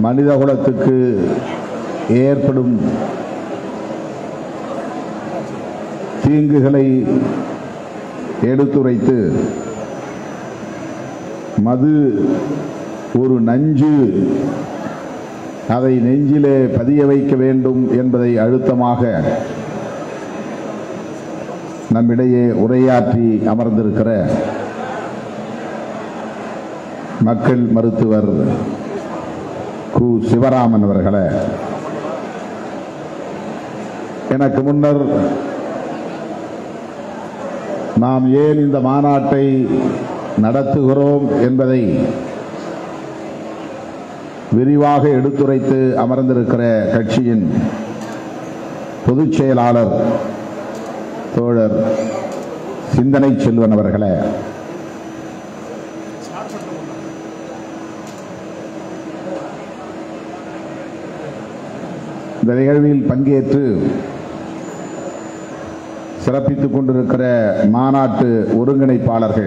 மனிதகுலத்துக்கு ஏற்படும் தீங்குகளை எடுத்துரைத்து மது ஒரு நஞ்சு அதை நெஞ்சிலே பதிய வைக்க வேண்டும் என்பதை அழுத்தமாக நம்மிடையே உரையாற்றி அமர்ந்திருக்கிற மக்கள் மருத்துவர் கு சிவராமன் அவர்களே எனக்கு முன்னர் நாம் ஏன் இந்த மாநாட்டை நடத்துகிறோம் என்பதை விரிவாக எடுத்துரைத்து அமர்ந்திருக்கிற கட்சியின் பொதுச் செயலாளர் தோழர் சிந்தனை செல்வன் அவர்களே இந்த நிகழ்வில் பங்கேற்று சிறப்பித்துக் கொண்டிருக்கிற மாநாட்டு ஒருங்கிணைப்பாளர்கள்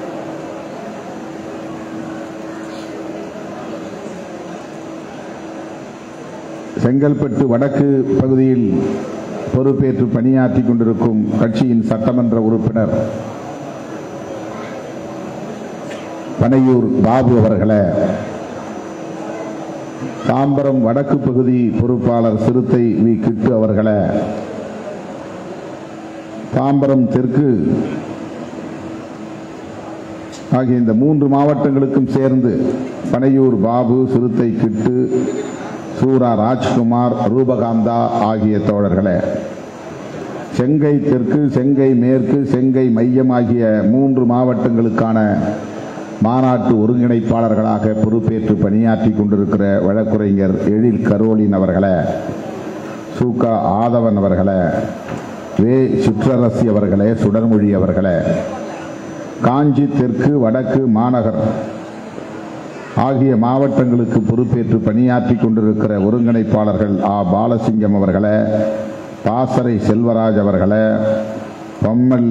செங்கல்பட்டு வடக்கு பகுதியில் பொறுப்பேற்று பணியாற்றி கொண்டிருக்கும் கட்சியின் சட்டமன்ற உறுப்பினர் பனையூர் பாபு அவர்களே தாம்பரம் வடக்கு பகுதி பொறுப்பாளர் சிறுத்தை வி கிட்டு அவர்களே தாம்பரம் தெற்கு ஆகிய இந்த மூன்று மாவட்டங்களுக்கும் சேர்ந்து பனையூர் பாபு சிறுத்தை கிட்டு சூரா ராஜ்குமார் ரூபகாந்தா ஆகிய தோழர்களே செங்கை தெற்கு செங்கை மேற்கு செங்கை மையம் ஆகிய மூன்று மாவட்டங்களுக்கான மாநாட்டு ஒருங்கிணைப்பாளர்களாக பொறுப்பேற்று பணியாற்றி கொண்டிருக்கிற வழக்குரைஞர் எழில் கரோலின் அவர்களே சூகா ஆதவன் அவர்களே வே சிற்றரசி அவர்களே சுடர்மொழி அவர்களே காஞ்சி தெற்கு வடக்கு மாநகர் ஆகிய மாவட்டங்களுக்கு பொறுப்பேற்று பணியாற்றி கொண்டிருக்கிற ஒருங்கிணைப்பாளர்கள் ஆ பாலசிங்கம் அவர்களே பாசறை செல்வராஜ் அவர்களே பொம்மல்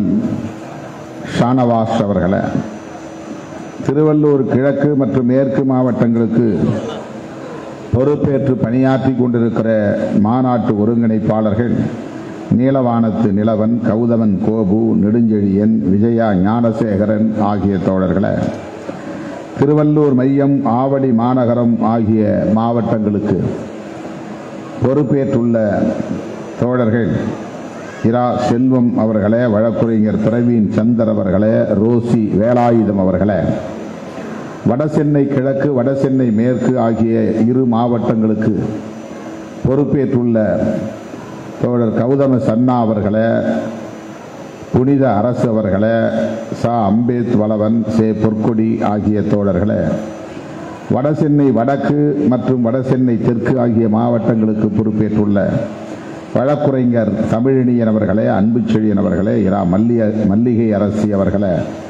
ஷானவாஸ் அவர்களே திருவள்ளூர் கிழக்கு மற்றும் மேற்கு மாவட்டங்களுக்கு பொறுப்பேற்று பணியாற்றி கொண்டிருக்கிற மாநாட்டு ஒருங்கிணைப்பாளர்கள் நீலவானத்து நிலவன் கௌதமன் கோபு நெடுஞ்செழியன் விஜயா ஞானசேகரன் ஆகிய தோழர்களே திருவள்ளூர் மையம் ஆவடி மாநகரம் ஆகிய மாவட்டங்களுக்கு பொறுப்பேற்றுள்ள தோழர்கள் இரா செல்வம் அவர்களே வழக்குரைஞர் பிரவீன் சந்தர் அவர்களே ரோசி வேலாயுதம் அவர்களே வடசென்னை கிழக்கு வடசென்னை மேற்கு ஆகிய இரு மாவட்டங்களுக்கு பொறுப்பேற்றுள்ள தோழர் கௌதம சன்னா அவர்களே புனித அரசு அவர்களே ச அம்பேத் வளவன் சே பொற்கொடி ஆகிய தோழர்களே வடசென்னை வடக்கு மற்றும் வடசென்னை தெற்கு ஆகிய மாவட்டங்களுக்கு பொறுப்பேற்றுள்ள வழக்குரைஞர் தமிழினியன் அவர்களே அன்புச்செழியன் அவர்களே இரா மல்லிய மல்லிகை அரசி அவர்களே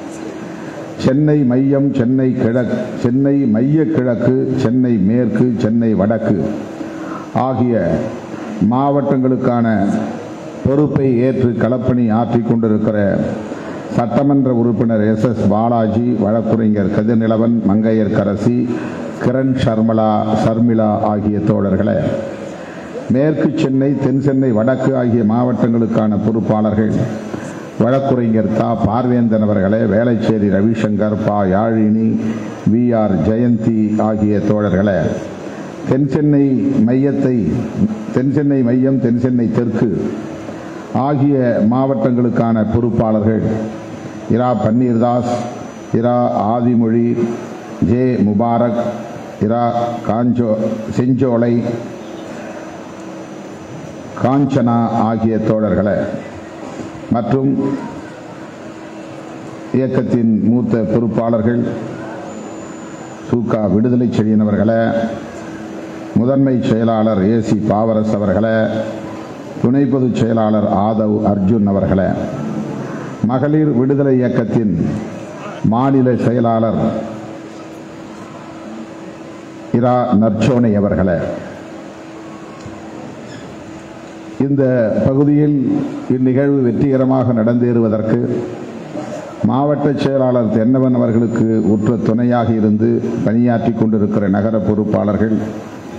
சென்னை மையம் சென்னை கிழக்கு சென்னை மைய கிழக்கு சென்னை மேற்கு சென்னை வடக்கு ஆகிய மாவட்டங்களுக்கான பொறுப்பை ஏற்று களப்பணி ஆற்றிக் கொண்டிருக்கிற சட்டமன்ற உறுப்பினர் எஸ் எஸ் பாலாஜி வழக்குரைஞர் கதிர்நிலவன் மங்கையர் கரசி கிரண் சர்மலா சர்மிளா ஆகிய தோழர்களே மேற்கு சென்னை தென் சென்னை வடக்கு ஆகிய மாவட்டங்களுக்கான பொறுப்பாளர்கள் வழக்குரைஞர் தா பார்வேந்தன் அவர்களே வேளச்சேரி ரவிசங்கர் பா யாழினி வி ஆர் ஜெயந்தி ஆகிய தோழர்களே தென் சென்னை மையத்தை தென் சென்னை மையம் தென் சென்னை தெற்கு ஆகிய மாவட்டங்களுக்கான பொறுப்பாளர்கள் இரா பன்னீர்தாஸ் இரா ஆதிமொழி ஜே முபாரக் இரா காஞ்சோ செஞ்சோலை காஞ்சனா ஆகிய தோழர்களே மற்றும் இயக்கத்தின் மூத்த பொறுப்பாளர்கள் சூகா விடுதலை செழியன் அவர்களே முதன்மை செயலாளர் ஏசி பாவரஸ் அவர்களே துணை பொதுச் செயலாளர் ஆதவ் அர்ஜுன் அவர்களே மகளிர் விடுதலை இயக்கத்தின் மாநில செயலாளர் இரா நற்சோனை அவர்களே இந்த பகுதியில் இந்நிகழ்வு வெற்றிகரமாக நடந்தேறுவதற்கு மாவட்ட செயலாளர் தென்னவன் அவர்களுக்கு உற்ற துணையாக இருந்து பணியாற்றி கொண்டிருக்கிற நகர பொறுப்பாளர்கள்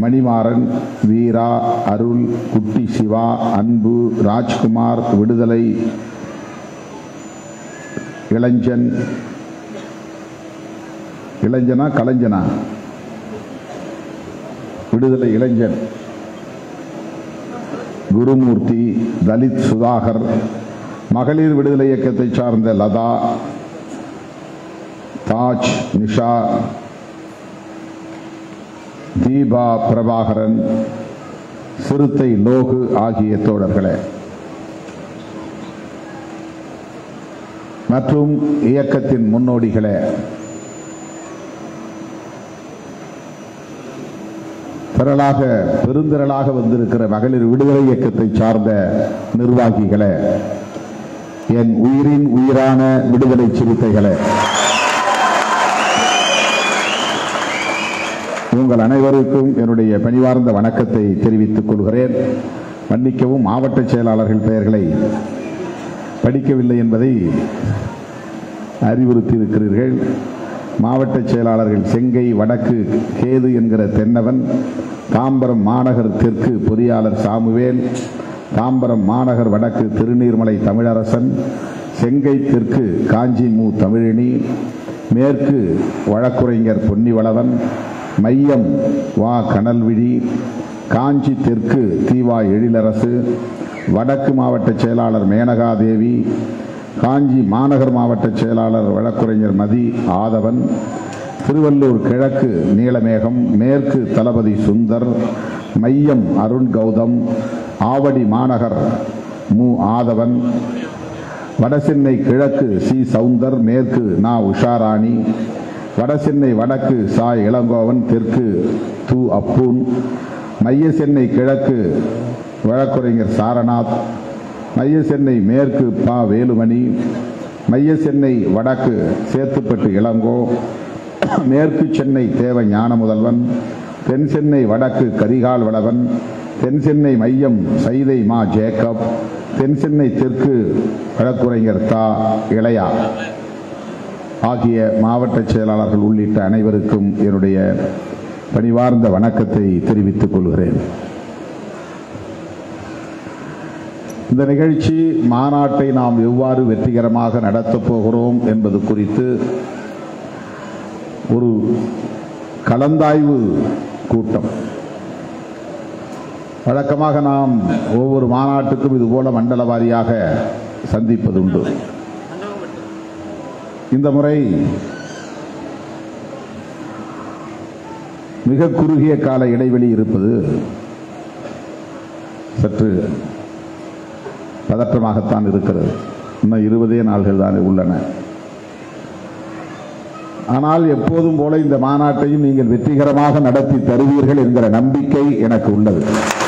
மணிமாறன் வீரா அருள் குட்டி சிவா அன்பு ராஜ்குமார் விடுதலை இளஞ்சன் இளைஞனா கலைஞனா விடுதலை இளைஞன் குருமூர்த்தி தலித் சுதாகர் மகளிர் விடுதலை இயக்கத்தை சார்ந்த லதா தாஜ் நிஷா தீபா பிரபாகரன் சிறுத்தை லோகு ஆகிய தோழர்களே மற்றும் இயக்கத்தின் முன்னோடிகளே திரளாக பெருந்திரளாக வந்திருக்கிற மகளிர் விடுதலை இயக்கத்தை சார்ந்த நிர்வாகிகளே என் உயிரின் உயிரான விடுதலை சிறுத்தைகளே உங்கள் அனைவருக்கும் என்னுடைய பணிவார்ந்த வணக்கத்தை தெரிவித்துக் கொள்கிறேன் மன்னிக்கவும் மாவட்ட செயலாளர்கள் பெயர்களை படிக்கவில்லை என்பதை அறிவுறுத்தி இருக்கிறீர்கள் மாவட்ட செயலாளர்கள் செங்கை வடக்கு கேது என்கிற தென்னவன் தாம்பரம் மாநகர் தெற்கு பொறியாளர் சாமுவேல் தாம்பரம் மாநகர் வடக்கு திருநீர்மலை தமிழரசன் செங்கை தெற்கு காஞ்சி மு தமிழினி மேற்கு வழக்குரைஞர் பொன்னிவளவன் மையம் வா கனல்விழி காஞ்சி தெற்கு தீவா எழிலரசு வடக்கு மாவட்ட செயலாளர் மேனகாதேவி காஞ்சி மாநகர் மாவட்ட செயலாளர் வழக்குரைஞர் மதி ஆதவன் திருவள்ளூர் கிழக்கு நீலமேகம் மேற்கு தளபதி சுந்தர் மையம் அருண் கௌதம் ஆவடி மாநகர் மு ஆதவன் வடசென்னை கிழக்கு சி சவுந்தர் மேற்கு நா உஷாராணி வடசென்னை வடக்கு சா இளங்கோவன் தெற்கு து அப்பூன் மைய சென்னை கிழக்கு வழக்குரைஞர் சாரநாத் மைய சென்னை மேற்கு பா வேலுமணி மைய சென்னை வடக்கு சேத்துப்பட்டு இளங்கோ மேற்கு சென்னை தேவ ஞான முதல்வன் தென் சென்னை வடக்கு கரிகால் வளவன் தென் சென்னை மையம் சைதை மா ஜேக்கப் தென் சென்னை தெற்கு வழக்குரைஞர் தா இளையா ஆகிய மாவட்ட செயலாளர்கள் உள்ளிட்ட அனைவருக்கும் என்னுடைய பணிவார்ந்த வணக்கத்தை தெரிவித்துக் கொள்கிறேன் இந்த நிகழ்ச்சி மாநாட்டை நாம் எவ்வாறு வெற்றிகரமாக நடத்தப் போகிறோம் என்பது குறித்து ஒரு கலந்தாய்வு கூட்டம் வழக்கமாக நாம் ஒவ்வொரு மாநாட்டுக்கும் இதுபோல மண்டல வாரியாக சந்திப்பதுண்டு இந்த முறை மிக குறுகிய கால இடைவெளி இருப்பது சற்று பதற்றமாகத்தான் இருக்கிறது இன்னும் இருபதே நாள்கள் தான் உள்ளன ஆனால் எப்போதும் போல இந்த மாநாட்டையும் நீங்கள் வெற்றிகரமாக நடத்தி தருவீர்கள் என்கிற நம்பிக்கை எனக்கு உள்ளது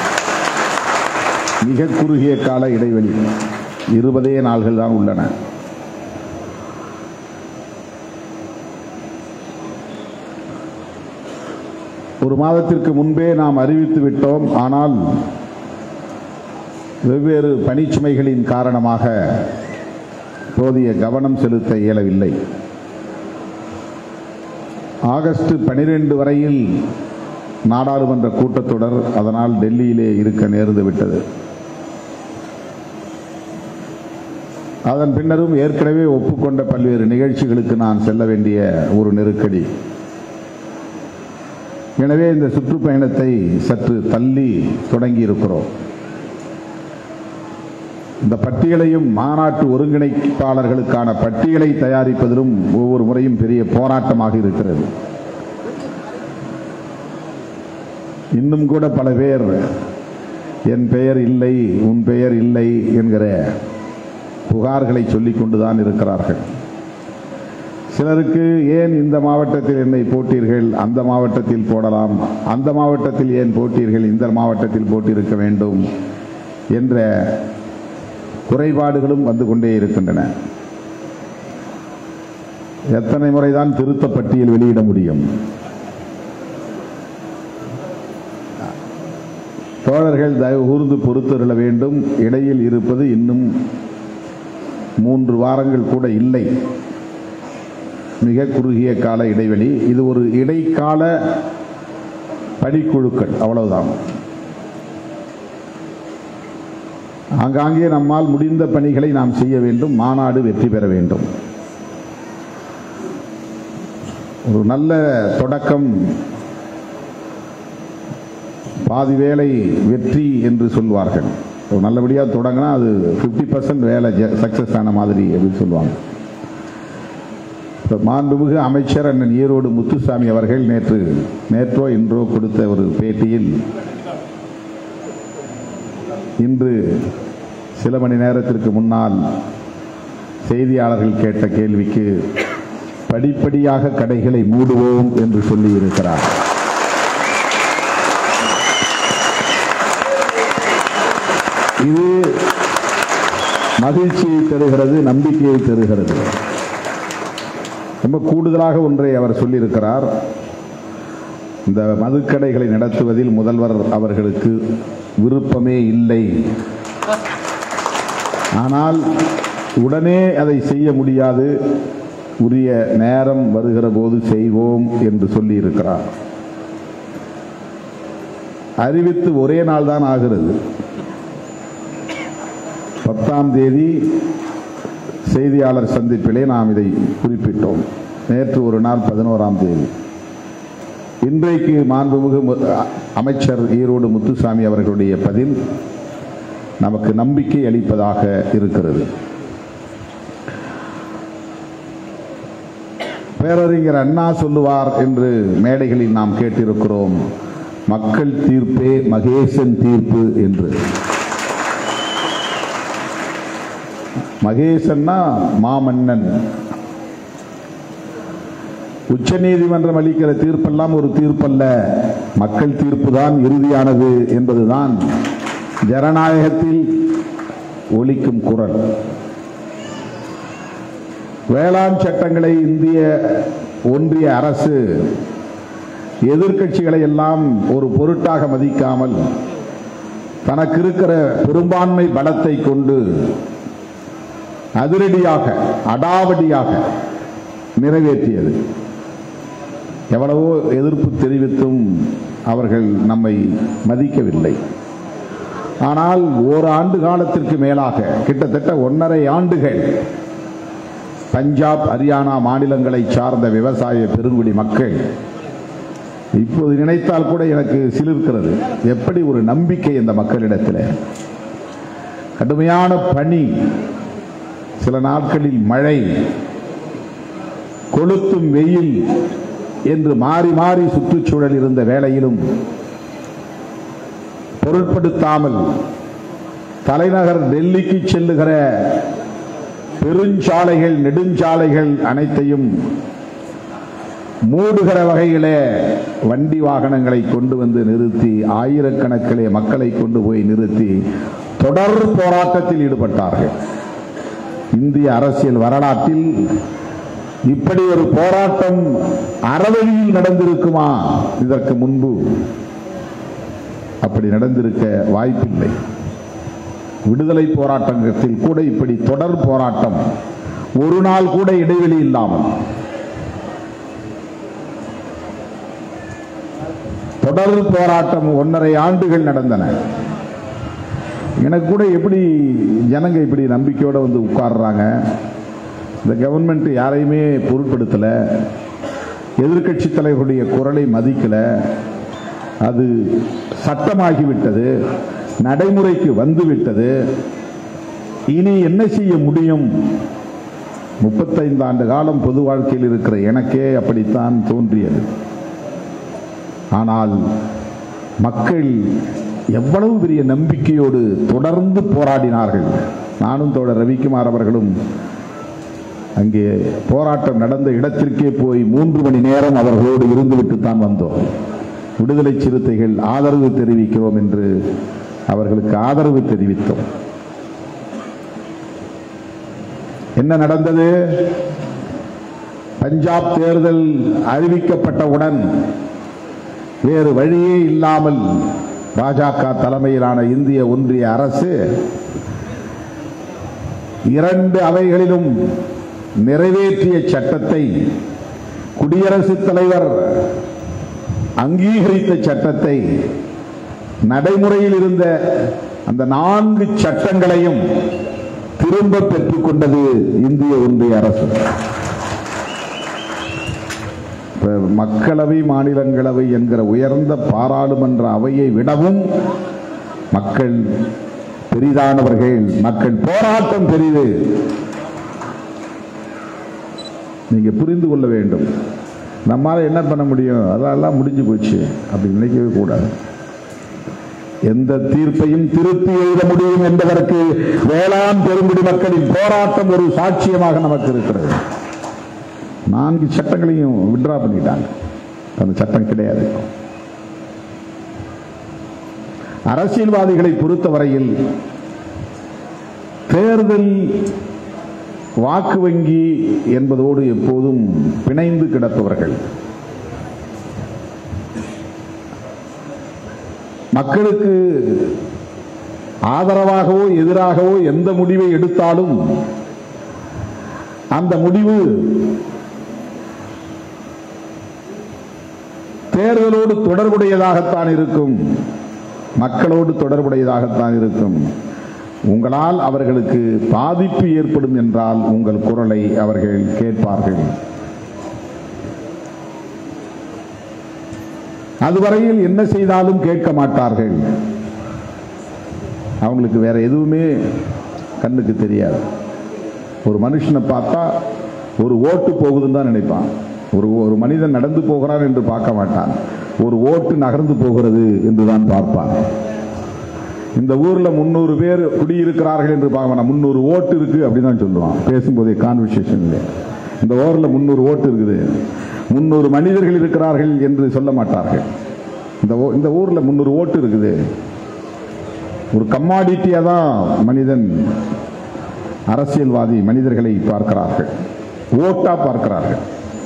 மிக குறுகிய கால இடைவெளி இருபதே நாள்கள் தான் உள்ளன ஒரு மாதத்திற்கு முன்பே நாம் அறிவித்து விட்டோம் ஆனால் வெவ்வேறு பணிச்சுமைகளின் காரணமாக போதிய கவனம் செலுத்த இயலவில்லை ஆகஸ்ட் பனிரெண்டு வரையில் நாடாளுமன்ற கூட்டத்தொடர் அதனால் டெல்லியிலே இருக்க நேர்ந்து விட்டது அதன் பின்னரும் ஏற்கனவே ஒப்புக்கொண்ட பல்வேறு நிகழ்ச்சிகளுக்கு நான் செல்ல வேண்டிய ஒரு நெருக்கடி எனவே இந்த சுற்றுப்பயணத்தை சற்று தள்ளி தொடங்கி இருக்கிறோம் இந்த பட்டியலையும் மாநாட்டு ஒருங்கிணைப்பாளர்களுக்கான பட்டியலை தயாரிப்பதிலும் ஒவ்வொரு முறையும் பெரிய போராட்டமாக இருக்கிறது இன்னும் கூட பல பேர் என் பெயர் இல்லை உன் பெயர் இல்லை என்கிற புகார்களை சொல்லிக் கொண்டுதான் இருக்கிறார்கள் சிலருக்கு ஏன் இந்த மாவட்டத்தில் என்னை போட்டீர்கள் அந்த மாவட்டத்தில் போடலாம் அந்த மாவட்டத்தில் ஏன் போட்டீர்கள் இந்த மாவட்டத்தில் போட்டிருக்க வேண்டும் என்ற குறைபாடுகளும் வந்து கொண்டே இருக்கின்றன எத்தனை முறைதான் திருத்த பட்டியல் வெளியிட முடியும் தோழர்கள் தயவு கூர்ந்து பொறுத்தருள வேண்டும் இடையில் இருப்பது இன்னும் மூன்று வாரங்கள் கூட இல்லை மிக குறுகிய கால இடைவெளி இது ஒரு இடைக்கால பணிக்குழுக்கள் அவ்வளவுதான் ஆங்காங்கே நம்மால் முடிந்த பணிகளை நாம் செய்ய வேண்டும் மாநாடு வெற்றி பெற வேண்டும் ஒரு நல்ல தொடக்கம் பாதி வேலை வெற்றி என்று சொல்வார்கள் ஒரு நல்லபடியாக தொடங்கினா அது ஃபிஃப்டி பர்சன்ட் வேலை சக்ஸஸ் ஆன மாதிரி அப்படின்னு சொல்லுவாங்க இப்ப மாண்புமிகு அமைச்சர் அண்ணன் ஈரோடு முத்துசாமி அவர்கள் நேற்று நேற்றோ இன்றோ கொடுத்த ஒரு பேட்டியில் இன்று சில மணி நேரத்திற்கு முன்னால் செய்தியாளர்கள் கேட்ட கேள்விக்கு படிப்படியாக கடைகளை மூடுவோம் என்று சொல்லியிருக்கிறார் இது மகிழ்ச்சியை தருகிறது நம்பிக்கையை தருகிறது ரொம்ப கூடுதலாக ஒன்றை அவர் சொல்லியிருக்கிறார் இந்த மதுக்கடைகளை நடத்துவதில் முதல்வர் அவர்களுக்கு விருப்பமே இல்லை ஆனால் உடனே அதை செய்ய முடியாது உரிய நேரம் வருகிற போது செய்வோம் என்று சொல்லியிருக்கிறார் அறிவித்து ஒரே நாள் தான் ஆகிறது பத்தாம் தேதி செய்தியாளர் சந்திப்பிலே நாம் இதை குறிப்பிட்டோம் நேற்று ஒரு நாள் பதினோராம் தேதி இன்றைக்கு மாண்புமிகு மு- அமைச்சர் ஈரோடு முத்துசாமி அவர்களுடைய பதில் நமக்கு நம்பிக்கை அளிப்பதாக இருக்கிறது பேரறிஞர் அண்ணா சொல்லுவார் என்று மேடைகளில் நாம் கேட்டிருக்கிறோம் மக்கள் தீர்ப்பே மகேசன் தீர்ப்பு என்று மகேசன்னா மாமன்னன் உச்சநீதிமன்றம் அளிக்கிற தீர்ப்பெல்லாம் ஒரு தீர்ப்பல்ல மக்கள் தீர்ப்பு தான் இறுதியானது என்பதுதான் ஜனநாயகத்தில் ஒலிக்கும் குரல் வேளாண் சட்டங்களை இந்திய ஒன்றிய அரசு எதிர்க்கட்சிகளை எல்லாம் ஒரு பொருட்டாக மதிக்காமல் தனக்கு இருக்கிற பெரும்பான்மை பலத்தை கொண்டு அதிரடியாக அடாவடியாக நிறைவேற்றியது எவ்வளவோ எதிர்ப்பு தெரிவித்தும் அவர்கள் நம்மை மதிக்கவில்லை ஆனால் ஓர் ஆண்டு காலத்திற்கு மேலாக கிட்டத்தட்ட ஒன்றரை ஆண்டுகள் பஞ்சாப் ஹரியானா மாநிலங்களை சார்ந்த விவசாய பெருங்குடி மக்கள் இப்போது நினைத்தால் கூட எனக்கு சிலிர்க்கிறது எப்படி ஒரு நம்பிக்கை இந்த மக்களிடத்தில் கடுமையான பனி சில நாட்களில் மழை கொளுத்தும் வெயில் என்று மாறி மாறி சுற்றுச்சூழல் இருந்த வேளையிலும் பொருட்படுத்தாமல் தலைநகர் டெல்லிக்கு செல்லுகிற பெருஞ்சாலைகள் நெடுஞ்சாலைகள் அனைத்தையும் மூடுகிற வகையிலே வண்டி வாகனங்களை கொண்டு வந்து நிறுத்தி ஆயிரக்கணக்கிலே மக்களை கொண்டு போய் நிறுத்தி தொடர் போராட்டத்தில் ஈடுபட்டார்கள் இந்திய அரசியல் வரலாற்றில் இப்படி ஒரு போராட்டம் அறவழியில் நடந்திருக்குமா இதற்கு முன்பு அப்படி நடந்திருக்க வாய்ப்பில்லை விடுதலை போராட்டத்தில் கூட இப்படி தொடர் போராட்டம் ஒரு நாள் கூட இடைவெளி இல்லாமல் தொடர் போராட்டம் ஒன்றரை ஆண்டுகள் நடந்தன எனக்கு கூட எப்படி ஜனங்க இப்படி நம்பிக்கையோட வந்து உட்கார்றாங்க இந்த கவர்மெண்ட் யாரையுமே பொருட்படுத்தல எதிர்க்கட்சி தலைவருடைய குரலை மதிக்கல அது சட்டமாகிவிட்டது நடைமுறைக்கு வந்துவிட்டது இனி என்ன செய்ய முடியும் முப்பத்தைந்து ஆண்டு காலம் பொது வாழ்க்கையில் இருக்கிற எனக்கே அப்படித்தான் தோன்றியது ஆனால் மக்கள் எவ்வளவு பெரிய நம்பிக்கையோடு தொடர்ந்து போராடினார்கள் நானும் தோழர் ரவிக்குமார் அவர்களும் அங்கே போராட்டம் நடந்த இடத்திற்கே போய் மூன்று மணி நேரம் அவர்களோடு இருந்துவிட்டு தான் வந்தோம் விடுதலை சிறுத்தைகள் ஆதரவு தெரிவிக்கிறோம் என்று அவர்களுக்கு ஆதரவு தெரிவித்தோம் என்ன நடந்தது பஞ்சாப் தேர்தல் அறிவிக்கப்பட்டவுடன் வேறு வழியே இல்லாமல் பாஜக தலைமையிலான இந்திய ஒன்றிய அரசு இரண்டு அவைகளிலும் நிறைவேற்றிய சட்டத்தை குடியரசுத் தலைவர் அங்கீகரித்த சட்டத்தை நடைமுறையில் இருந்த அந்த நான்கு சட்டங்களையும் திரும்ப பெற்றுக் கொண்டது இந்திய ஒன்றிய அரசு இப்ப மக்களவை மாநிலங்களவை என்கிற உயர்ந்த பாராளுமன்ற அவையை விடவும் மக்கள் பெரிதானவர்கள் மக்கள் போராட்டம் பெரிது நீங்க புரிந்து கொள்ள வேண்டும் நம்மால என்ன பண்ண முடியும் அதெல்லாம் முடிஞ்சு போச்சு அப்படி நினைக்கவே கூடாது எந்த தீர்ப்பையும் திருப்பி எழுத முடியும் என்பதற்கு வேளாண் பெருங்குடி மக்களின் போராட்டம் ஒரு சாட்சியமாக நமக்கு இருக்கிறது நான்கு சட்டங்களையும் விட்ரா பண்ணிட்டாங்க அந்த சட்டம் கிடையாது அரசியல்வாதிகளை பொறுத்தவரையில் தேர்தல் வாக்கு வங்கி என்பதோடு எப்போதும் பிணைந்து கிடப்பவர்கள் மக்களுக்கு ஆதரவாகவோ எதிராகவோ எந்த முடிவை எடுத்தாலும் அந்த முடிவு தேர்தலோடு தொடர்புடையதாகத்தான் இருக்கும் மக்களோடு தொடர்புடையதாகத்தான் இருக்கும் உங்களால் அவர்களுக்கு பாதிப்பு ஏற்படும் என்றால் உங்கள் குரலை அவர்கள் கேட்பார்கள் அதுவரையில் என்ன செய்தாலும் கேட்க மாட்டார்கள் அவங்களுக்கு வேற எதுவுமே கண்ணுக்கு தெரியாது ஒரு மனுஷனை பார்த்தா ஒரு ஓட்டு போகுதுன்னு தான் நினைப்பான் ஒரு ஒரு மனிதன் நடந்து போகிறான் என்று பார்க்க மாட்டான் ஒரு ஓட்டு நகர்ந்து போகிறது என்று தான் பார்ப்பான் இந்த ஊர்ல முன்னூறு பேர் குடியிருக்கிறார்கள் என்று பார்க்க முன்னூறு ஓட்டு இருக்கு அப்படின்னு தான் சொல்லுவான் பேசும்போதே கான்வர்சேஷன்ல இந்த ஊர்ல முன்னூறு ஓட்டு இருக்குது முன்னூறு மனிதர்கள் இருக்கிறார்கள் என்று சொல்ல மாட்டார்கள் இந்த ஊ- இந்த ஊர்ல முன்னூறு ஓட்டு இருக்குது ஒரு கம்மாடிட்டியா தான் மனிதன் அரசியல்வாதி மனிதர்களை பார்க்கிறார்கள் ஓட்டா பார்க்கிறார்கள்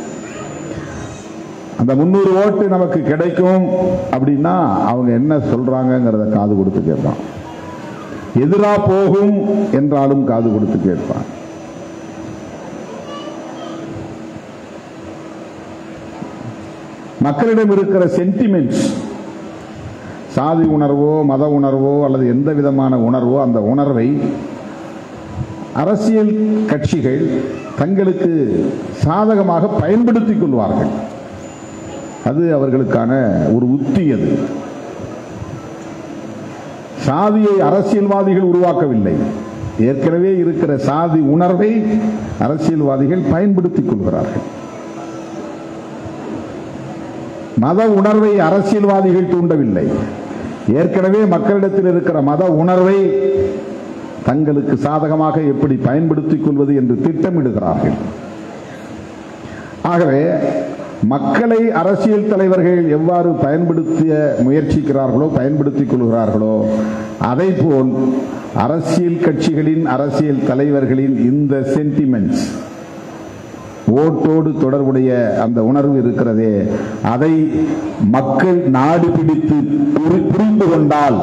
அந்த முன்னூறு ஓட்டு நமக்கு கிடைக்கும் அப்படின்னா அவங்க என்ன சொல்றாங்கங்கிறத காது கொடுத்து கேட்பான் எதிரா போகும் என்றாலும் காது கொடுத்து கேட்பான் மக்களிடம் இருக்கிற சென்டிமெண்ட்ஸ் சாதி உணர்வோ மத உணர்வோ அல்லது எந்த விதமான உணர்வோ அந்த உணர்வை அரசியல் கட்சிகள் தங்களுக்கு சாதகமாக பயன்படுத்திக் கொள்வார்கள் அது அவர்களுக்கான ஒரு உத்தி அது சாதியை அரசியல்வாதிகள் உருவாக்கவில்லை ஏற்கனவே இருக்கிற சாதி உணர்வை அரசியல்வாதிகள் பயன்படுத்திக் கொள்கிறார்கள் மத உணர்வை அரசியல்வாதிகள் தூண்டவில்லை ஏற்கனவே மக்களிடத்தில் இருக்கிற மத உணர்வை தங்களுக்கு சாதகமாக எப்படி பயன்படுத்திக் கொள்வது என்று திட்டமிடுகிறார்கள் ஆகவே மக்களை அரசியல் தலைவர்கள் எவ்வாறு பயன்படுத்திய முயற்சிக்கிறார்களோ பயன்படுத்திக் கொள்கிறார்களோ அதை போல் அரசியல் கட்சிகளின் அரசியல் தலைவர்களின் இந்த சென்டிமெண்ட்ஸ் ஓட்டோடு தொடர்புடைய அந்த உணர்வு இருக்கிறதே அதை மக்கள் நாடு பிடித்து புரி- புரிந்து கொண்டால்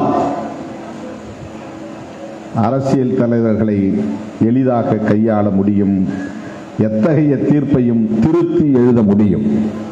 அரசியல் தலைவர்களை எளிதாக கையாள முடியும் எத்தகைய தீர்ப்பையும் திருத்தி எழுத முடியும்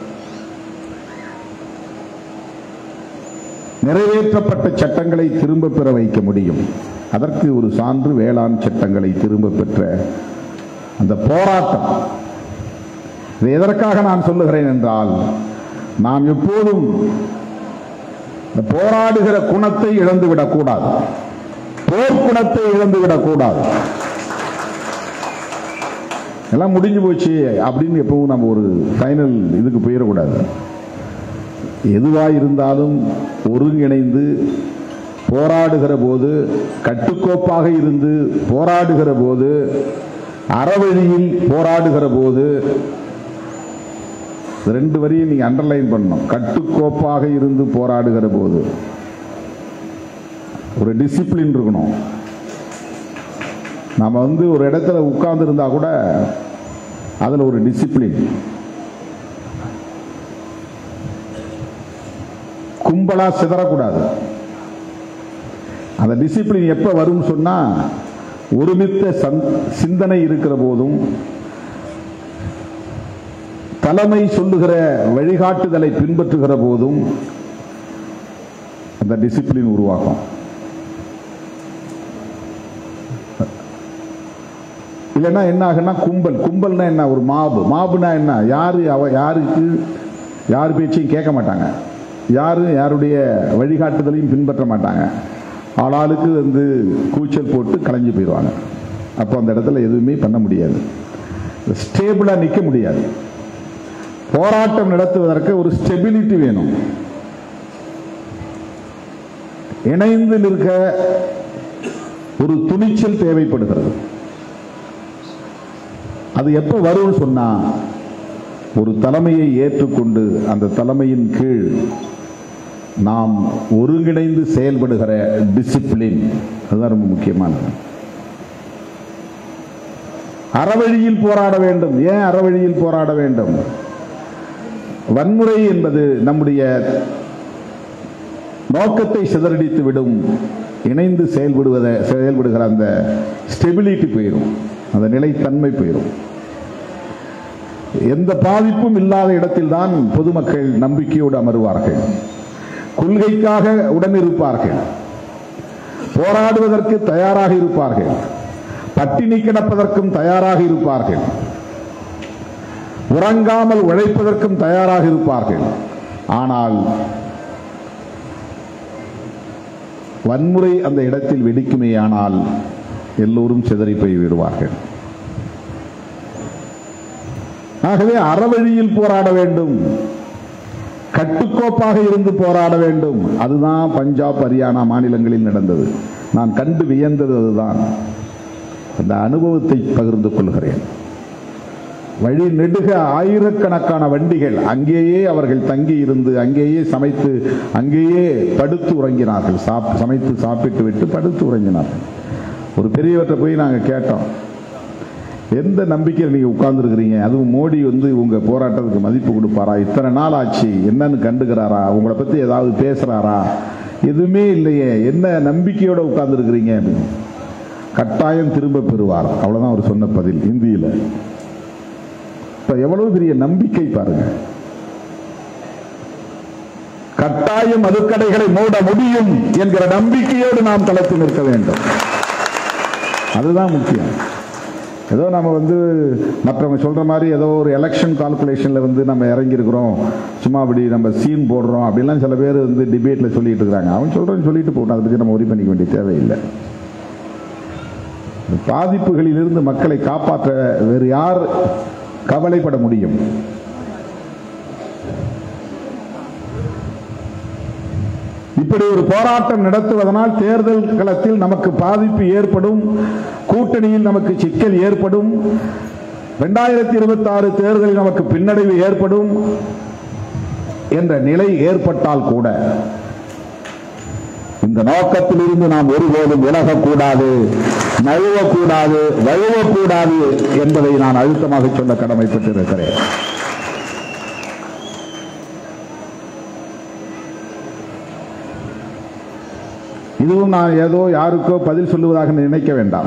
நிறைவேற்றப்பட்ட சட்டங்களை திரும்ப பெற வைக்க முடியும் அதற்கு ஒரு சான்று வேளாண் சட்டங்களை திரும்ப பெற்ற அந்த போராட்டம் இது எதற்காக நான் சொல்லுகிறேன் என்றால் நாம் எப்போதும் இந்த போராடுகிற குணத்தை இழந்துவிடக் கூடாது போர்க்குணத்தை இழந்துவிடக் கூடாது எல்லாம் முடிஞ்சு போச்சு அப்படின்னு எப்பவும் நம்ம ஒரு ஃபைனல் இதுக்கு போயிடக்கூடாது எதுவா இருந்தாலும் ஒருங்கிணைந்து போராடுகிற போது கட்டுக்கோப்பாக இருந்து போராடுகிற போது அறவழியில் போராடுகிற போது இந்த ரெண்டு வரியை நீங்க அண்டர்லைன் பண்ணணும் கட்டுக்கோப்பாக இருந்து போராடுகிற போது ஒரு டிசிப்ளின் இருக்கணும் நாம வந்து ஒரு இடத்துல உட்கார்ந்து இருந்தா கூட அதுல ஒரு டிசிப்ளின் கும்பலா சிதறக்கூடாது அந்த டிசிப்ளின் எப்ப வரும் சொன்னா ஒருமித்த சந்- சிந்தனை இருக்கிற போதும் தலைமை சொல்லுகிற வழிகாட்டுதலை பின்பற்றுகிற போதும் அந்த டிசிப்ளின் உருவாகும் இல்லைன்னா என்ன ஆகுன்னா கும்பல் கும்பல்னா என்ன ஒரு மாபு மாபுனா என்ன யாரு அவ யாருக்கு யார் பேச்சையும் கேட்க மாட்டாங்க யாரு யாருடைய வழிகாட்டுதலையும் பின்பற்ற மாட்டாங்க ஆளாளுக்கு வந்து கூச்சல் போட்டு கலைஞ்சு போயிடுவாங்க அப்போ அந்த இடத்துல எதுவுமே பண்ண முடியாது ஸ்டேபிளா நிற்க முடியாது போராட்டம் நடத்துவதற்கு ஒரு ஸ்டெபிலிட்டி வேணும் இணைந்து நிற்க ஒரு துணிச்சல் தேவைப்படுகிறது அது எப்ப வரும்னு சொன்னா ஒரு தலைமையை ஏற்றுக்கொண்டு அந்த தலைமையின் கீழ் நாம் ஒருங்கிணைந்து செயல்படுகிற டிசிப்ளின் அதுதான் ரொம்ப முக்கியமானது அறவழியில் போராட வேண்டும் ஏன் அறவழியில் போராட வேண்டும் வன்முறை என்பது நம்முடைய நோக்கத்தை சிதறடித்து விடும் இணைந்து செயல்படுவத செயல்படுகிற அந்த ஸ்டெபிலிட்டி போயிடும் அந்த நிலைத்தன்மை போயிடும் எந்த பாதிப்பும் இல்லாத இடத்தில்தான் பொதுமக்கள் நம்பிக்கையோடு அமருவார்கள் கொள்கைக்காக உடனிருப்பார்கள் போராடுவதற்கு தயாராக இருப்பார்கள் பட்டினி கிடப்பதற்கும் தயாராக இருப்பார்கள் உறங்காமல் உழைப்பதற்கும் தயாராக இருப்பார்கள் ஆனால் வன்முறை அந்த இடத்தில் வெடிக்குமேயானால் எல்லோரும் சிதறி போய் விடுவார்கள் ஆகவே அறவழியில் போராட வேண்டும் கட்டுக்கோப்பாக இருந்து போராட வேண்டும் அதுதான் பஞ்சாப் ஹரியானா மாநிலங்களில் நடந்தது நான் கண்டு வியந்தது அதுதான் அந்த அனுபவத்தை பகிர்ந்து கொள்கிறேன் வழி நெடுக ஆயிரக்கணக்கான வண்டிகள் அங்கேயே அவர்கள் தங்கி இருந்து அங்கேயே சமைத்து அங்கேயே படுத்து உறங்கினார்கள் சாப்- சமைத்து சாப்பிட்டு விட்டு படுத்து உறங்கினார்கள் ஒரு பெரியவற்றை போய் நாங்கள் கேட்டோம் எந்த நம்பிக்கையில் நீங்க உட்கார்ந்துருக்கிறீங்க அதுவும் மோடி வந்து உங்க போராட்டத்துக்கு மதிப்பு கொடுப்பாரா இத்தனை நாள் ஆச்சு என்னன்னு கண்டுக்கிறாரா உங்களை பத்தி ஏதாவது பேசுறாரா எதுவுமே இல்லையே என்ன நம்பிக்கையோட உட்கார்ந்துருக்கிறீங்க அப்படின்னு கட்டாயம் திரும்ப பெறுவார் அவ்வளவுதான் அவர் சொன்ன பதில் இந்தியில இப்ப எவ்வளவு பெரிய நம்பிக்கை பாருங்க கட்டாயம் மதுக்கடைகளை மூட முடியும் என்கிற நம்பிக்கையோடு நாம் களத்தில் நிற்க வேண்டும் அதுதான் முக்கியம் ஏதோ நம்ம வந்து மற்றவங்க சொல்ற மாதிரி ஏதோ ஒரு எலெக்ஷன் கால்குலேஷன்ல வந்து நம்ம இறங்கி இருக்கிறோம் சும்மா அப்படி நம்ம சீன் போடுறோம் அப்படிலாம் சில பேர் வந்து டிபேட்ல சொல்லிட்டு இருக்காங்க அவன் சொல்றேன்னு சொல்லிட்டு போகணும் அதை பத்தி நம்ம உரி பண்ணிக்க வேண்டிய தேவையில்லை பாதிப்புகளிலிருந்து மக்களை காப்பாற்ற வேறு யார் கவலைப்பட முடியும் இப்படி ஒரு போராட்டம் நடத்துவதனால் தேர்தல் களத்தில் நமக்கு பாதிப்பு ஏற்படும் கூட்டணியில் நமக்கு சிக்கல் ஏற்படும் இரண்டாயிரத்தி இருபத்தி ஆறு தேர்தலில் நமக்கு பின்னடைவு ஏற்படும் என்ற நிலை ஏற்பட்டால் கூட இந்த நோக்கத்திலிருந்து நாம் ஒருபோதும் விலகக்கூடாது நழுவக்கூடாது வழுவக்கூடாது என்பதை நான் அழுத்தமாக சொல்ல கடமைப்பட்டிருக்கிறேன் இதுவும் நான் ஏதோ யாருக்கோ பதில் சொல்லுவதாக நினைக்க வேண்டாம்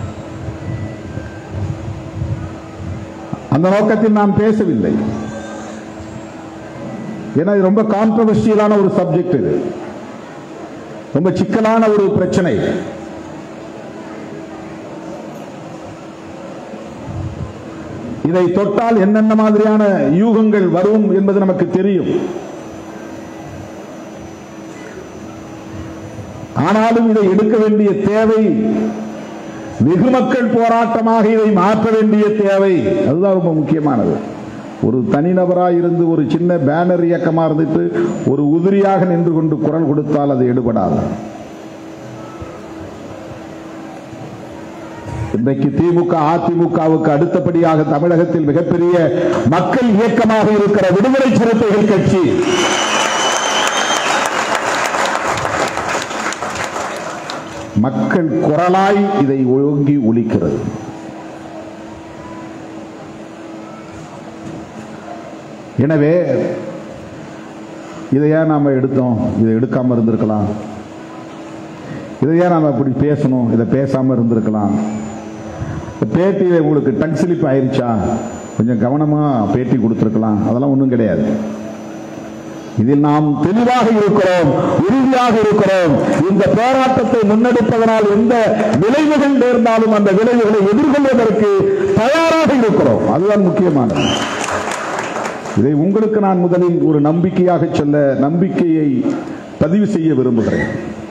அந்த நோக்கத்தில் நான் பேசவில்லை ஏன்னா இது ரொம்ப கான்ட்ரவர்ஷியலான ஒரு சப்ஜெக்ட் இது ரொம்ப சிக்கலான ஒரு பிரச்சனை இதை தொட்டால் என்னென்ன மாதிரியான யூகங்கள் வரும் என்பது நமக்கு தெரியும் ஆனாலும் இதை எடுக்க வேண்டிய தேவை வெகு மக்கள் போராட்டமாக இதை மாற்ற வேண்டிய தேவை அதுதான் ரொம்ப முக்கியமானது ஒரு தனிநபராக இருந்து ஒரு சின்ன பேனர் இயக்கமா இருந்துட்டு ஒரு உதிரியாக நின்று கொண்டு குரல் கொடுத்தால் அது எடுபடாது இன்றைக்கு திமுக அதிமுகவுக்கு அடுத்தபடியாக தமிழகத்தில் மிகப்பெரிய மக்கள் இயக்கமாக இருக்கிற விடுதலை சிறுத்தைகள் கட்சி மக்கள் குரலாய் இதை ஓங்கி ஒலிக்கிறது எனவே இதை ஏன் நாம எடுத்தோம் இதை எடுக்காம இருந்திருக்கலாம் இதை ஏன் நாம இப்படி பேசணும் இதை பேசாம இருந்திருக்கலாம் இந்த பேட்டியில உங்களுக்கு டங் ஸ்லிப் ஆயிருச்சா கொஞ்சம் கவனமா பேட்டி கொடுத்துருக்கலாம் அதெல்லாம் ஒன்றும் கிடையாது இதில் நாம் தெளிவாக இருக்கிறோம் உறுதியாக இருக்கிறோம் இந்த போராட்டத்தை முன்னெடுப்பதனால் எந்த விளைவுகள் நேர்ந்தாலும் அந்த விளைவுகளை எதிர்கொள்வதற்கு தயாராக இருக்கிறோம் அதுதான் முக்கியமானது இதை உங்களுக்கு நான் முதலில் ஒரு நம்பிக்கையாக சொல்ல நம்பிக்கையை பதிவு செய்ய விரும்புகிறேன்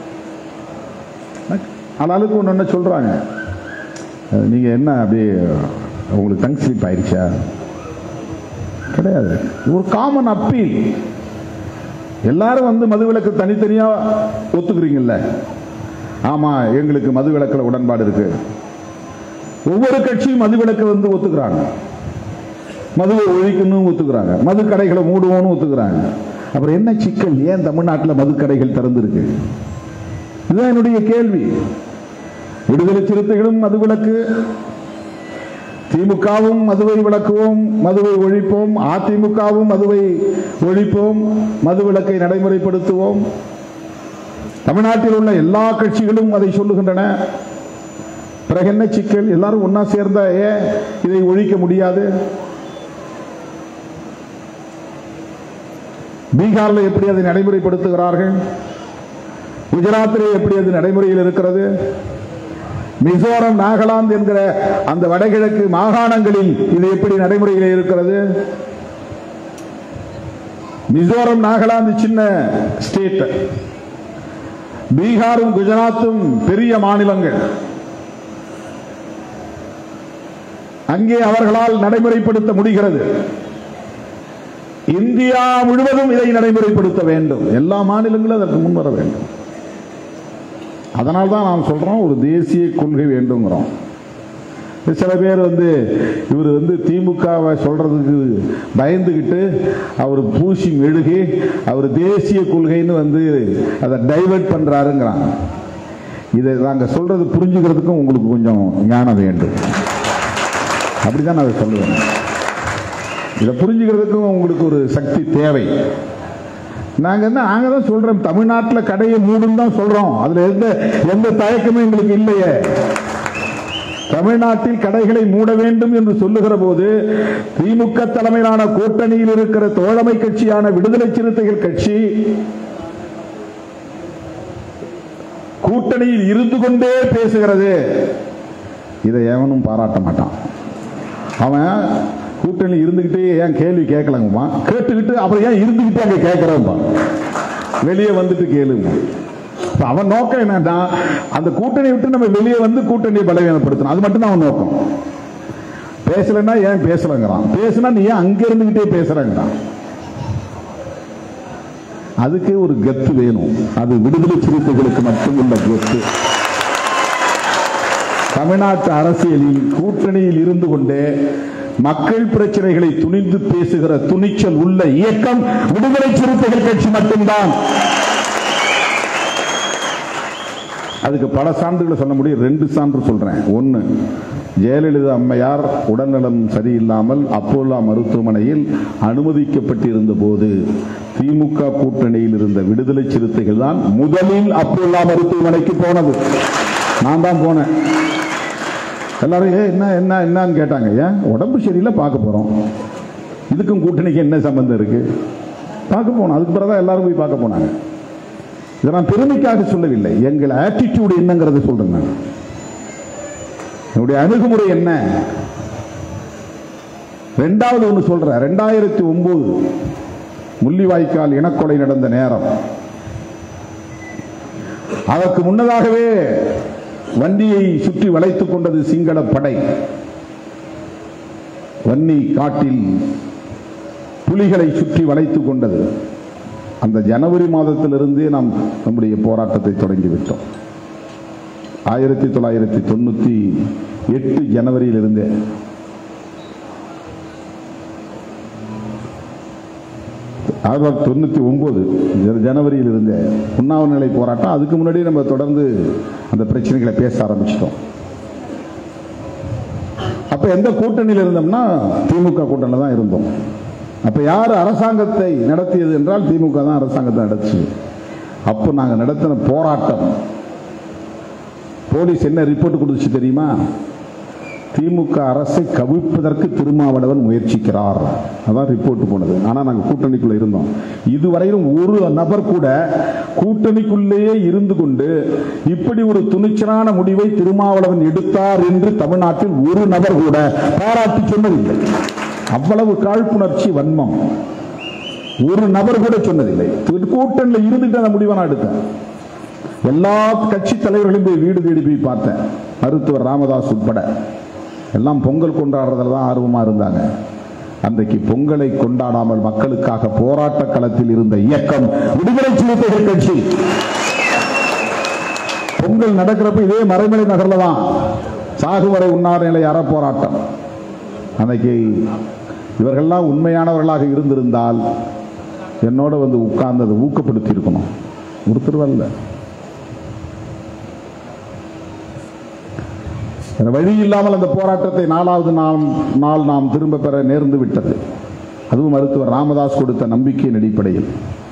ஆளாளுக்கு ஒன்று ஒன்று சொல்றாங்க அஹ் நீங்க என்ன அப்படியே உங்களுக்கு டங் ஸ்லிப் ஆயிடுச்சா கிடையாது ஒரு காமன் அப்பீல் எல்லாரும் வந்து மதுவிலக்கு தனித்தனியா ஒத்துக்கிறீங்கல்ல ஆமா எங்களுக்கு மதுவிலக்கில் உடன்பாடு இருக்கு ஒவ்வொரு கட்சியும் மதுவிலக்கை வந்து ஒத்துக்கிறாங்க மதுவை ஒழிக்கணும் ஒத்துக்கிறாங்க மது கடைகளை மூடுவோம்னு ஒத்துக்கிறாங்க அப்புறம் என்ன சிக்கல் ஏன் தமிழ்நாட்டில் மது கடைகள் திறந்திருக்கு இதுதான் என்னுடைய கேள்வி விடுதலை சிறுத்தைகளும் மதுவிலக்கு திமுகவும் மதுவை விளக்குவோம் மதுவை ஒழிப்போம் அதிமுகவும் மதுவை ஒழிப்போம் மதுவிலக்கை நடைமுறைப்படுத்துவோம் தமிழ்நாட்டில் உள்ள எல்லா கட்சிகளும் அதை சொல்லுகின்றன பிறகு என்ன சிக்கல் எல்லாரும் ஒன்னா சேர்ந்த ஏன் இதை ஒழிக்க முடியாது பீகார்ல எப்படி அதை நடைமுறைப்படுத்துகிறார்கள் குஜராத்திலே எப்படி அது நடைமுறையில் இருக்கிறது மிசோரம் நாகாலாந்து என்கிற அந்த வடகிழக்கு மாகாணங்களில் இது எப்படி நடைமுறையில் இருக்கிறது மிசோரம் நாகாலாந்து சின்ன ஸ்டேட் பீகாரும் குஜராத்தும் பெரிய மாநிலங்கள் அங்கே அவர்களால் நடைமுறைப்படுத்த முடிகிறது இந்தியா முழுவதும் இதை நடைமுறைப்படுத்த வேண்டும் எல்லா மாநிலங்களும் அதற்கு முன்வர வேண்டும் அதனால தான் நாம் சொல்றோம் ஒரு தேசிய கொள்கை வேண்டுங்கிறோம் சில பேர் வந்து இவர் வந்து திமுகவை சொல்றதுக்கு பயந்துகிட்டு அவர் பூசி மெழுகி அவர் தேசிய கொள்கைன்னு வந்து அதை டைவர்ட் பண்றாருங்கிறாங்க இதை நாங்க சொல்றது புரிஞ்சுக்கிறதுக்கும் உங்களுக்கு கொஞ்சம் ஞானம் வேண்டும் அப்படிதான் நான் அதை சொல்லுவேன் இதை புரிஞ்சுக்கிறதுக்கும் உங்களுக்கு ஒரு சக்தி தேவை நாங்க என்ன நாங்க தான் சொல்றோம் தமிழ்நாட்டில் கடையை மூடும் தான் சொல்றோம் அதுல எந்த எந்த தயக்கமும் எங்களுக்கு இல்லையே தமிழ்நாட்டில் கடைகளை மூட வேண்டும் என்று சொல்லுகிற போது திமுக தலைமையிலான கூட்டணியில் இருக்கிற தோழமை கட்சியான விடுதலை சிறுத்தைகள் கட்சி கூட்டணியில் இருந்து கொண்டே பேசுகிறது இதை எவனும் பாராட்ட மாட்டான் அவன் கூட்டணி இருந்துகிட்டே ஏன் கேள்வி கேட்கலங்கம்மா கேட்டுக்கிட்டு அப்புறம் ஏன் இருந்துகிட்டே அங்க கேட்கிறோம்பா வெளியே வந்துட்டு கேளுங்க இப்ப அவன் நோக்கம் என்னன்னா அந்த கூட்டணி விட்டு நம்ம வெளியே வந்து கூட்டணியை பலவீனப்படுத்தணும் அது மட்டும் தான் அவன் நோக்கம் பேசலன்னா ஏன் பேசலங்கிறான் பேசுனா நீ ஏன் அங்க இருந்துகிட்டே பேசுறங்கிறான் அதுக்கு ஒரு கத்து வேணும் அது விடுதலை சிறுத்தைகளுக்கு மட்டும் உள்ள கத்து தமிழ்நாட்டு அரசியலில் கூட்டணியில் இருந்து கொண்டே மக்கள் பிரச்சனைகளை துணிந்து பேசுகிற துணிச்சல் உள்ள இயக்கம் விடுதலை சிறுத்தைகள் கட்சி மட்டும்தான் அதுக்கு பல சான்றுகளை சொல்ல முடியும் ரெண்டு சான்று சொல்றேன் ஒன்னு ஜெயலலிதா அம்மையார் உடல்நலம் சரியில்லாமல் அப்போலா மருத்துவமனையில் அனுமதிக்கப்பட்டிருந்த போது திமுக கூட்டணியில் இருந்த விடுதலை சிறுத்தைகள் தான் முதலில் அப்போலா மருத்துவமனைக்கு போனது நான் தான் போனேன் எல்லாரும் ஏன் என்ன என்ன என்னன்னு கேட்டாங்க ஏன் உடம்பு சரியில்லை பார்க்க போறோம் இதுக்கும் கூட்டணிக்கு என்ன சம்பந்தம் இருக்கு பார்க்க போனோம் அதுக்கு பிறகு எல்லாரும் போய் பார்க்க போனாங்க இதை நான் பெருமைக்காக சொல்லவில்லை எங்கள் ஆட்டிடியூடு என்னங்கிறத சொல்றேன் நான் என்னுடைய அணுகுமுறை என்ன ரெண்டாவது ஒன்று சொல்றேன் ரெண்டாயிரத்தி ஒன்பது முள்ளிவாய்க்கால் இனக்கொலை நடந்த நேரம் அதற்கு முன்னதாகவே வன்னியை சுற்றி வளைத்துக் கொண்டது சிங்கள படை வன்னி காட்டில் புலிகளை சுற்றி வளைத்துக் கொண்டது அந்த ஜனவரி மாதத்திலிருந்தே நாம் நம்முடைய போராட்டத்தை தொடங்கிவிட்டோம் ஆயிரத்தி தொள்ளாயிரத்தி தொண்ணூத்தி எட்டு ஜனவரியிலிருந்தே ஆயிரத்தி தொள்ளாயிரத்தி தொண்ணூத்தி ஒன்பது ஜனவரியில் இருந்த உண்ணாவு நிலை போராட்டம் அதுக்கு முன்னாடி நம்ம தொடர்ந்து அந்த பிரச்சனைகளை பேச ஆரம்பிச்சிட்டோம் அப்ப எந்த கூட்டணியில் இருந்தோம்னா திமுக கூட்டணியில் தான் இருந்தோம் அப்ப யார் அரசாங்கத்தை நடத்தியது என்றால் திமுக தான் அரசாங்கத்தை நடத்துச்சு அப்போ நாங்க நடத்தின போராட்டம் போலீஸ் என்ன ரிப்போர்ட் கொடுத்துச்சு தெரியுமா திமுக அரசை கவிழ்ப்பதற்கு திருமாவளவன் முயற்சிக்கிறார் அதான் ரிப்போர்ட் போனது ஆனா நாங்க கூட்டணிக்குள்ள இருந்தோம் இதுவரையிலும் ஒரு நபர் கூட கூட்டணிக்குள்ளேயே இருந்து கொண்டு இப்படி ஒரு துணிச்சலான முடிவை திருமாவளவன் எடுத்தார் என்று தமிழ்நாட்டில் ஒரு நபர் கூட பாராட்டி சொன்னதில்லை அவ்வளவு காழ்ப்புணர்ச்சி வன்மம் ஒரு நபர் கூட சொன்னதில்லை கூட்டணியில் இருந்துட்டு அந்த முடிவை நான் எடுத்தேன் எல்லா கட்சி தலைவர்களையும் போய் வீடு தேடி போய் பார்த்தேன் மருத்துவர் ராமதாஸ் உட்பட எல்லாம் பொங்கல் கொண்டாடுறதுல தான் ஆர்வமா இருந்தாங்க அன்றைக்கு பொங்கலை கொண்டாடாமல் மக்களுக்காக போராட்ட களத்தில் இருந்த இயக்கம் விடுதலை சிறுத்தைகள் கட்சி பொங்கல் நடக்கிறப்ப இதே மறைமலை நகர்ல தான் சாகுவரை உண்ணார் நிலை அற போராட்டம் அன்னைக்கு இவர்கள்லாம் உண்மையானவர்களாக இருந்திருந்தால் என்னோட வந்து உட்கார்ந்ததை ஊக்கப்படுத்தி இருக்கணும் ஒருத்தர் வரல வேற வழி இல்லாமல் அந்த போராட்டத்தை நாலாவது நாள் நாள் நாம் திரும்ப பெற நேர்ந்து விட்டது அதுவும் மருத்துவர் ராமதாஸ் கொடுத்த நம்பிக்கையின் அடிப்படையில்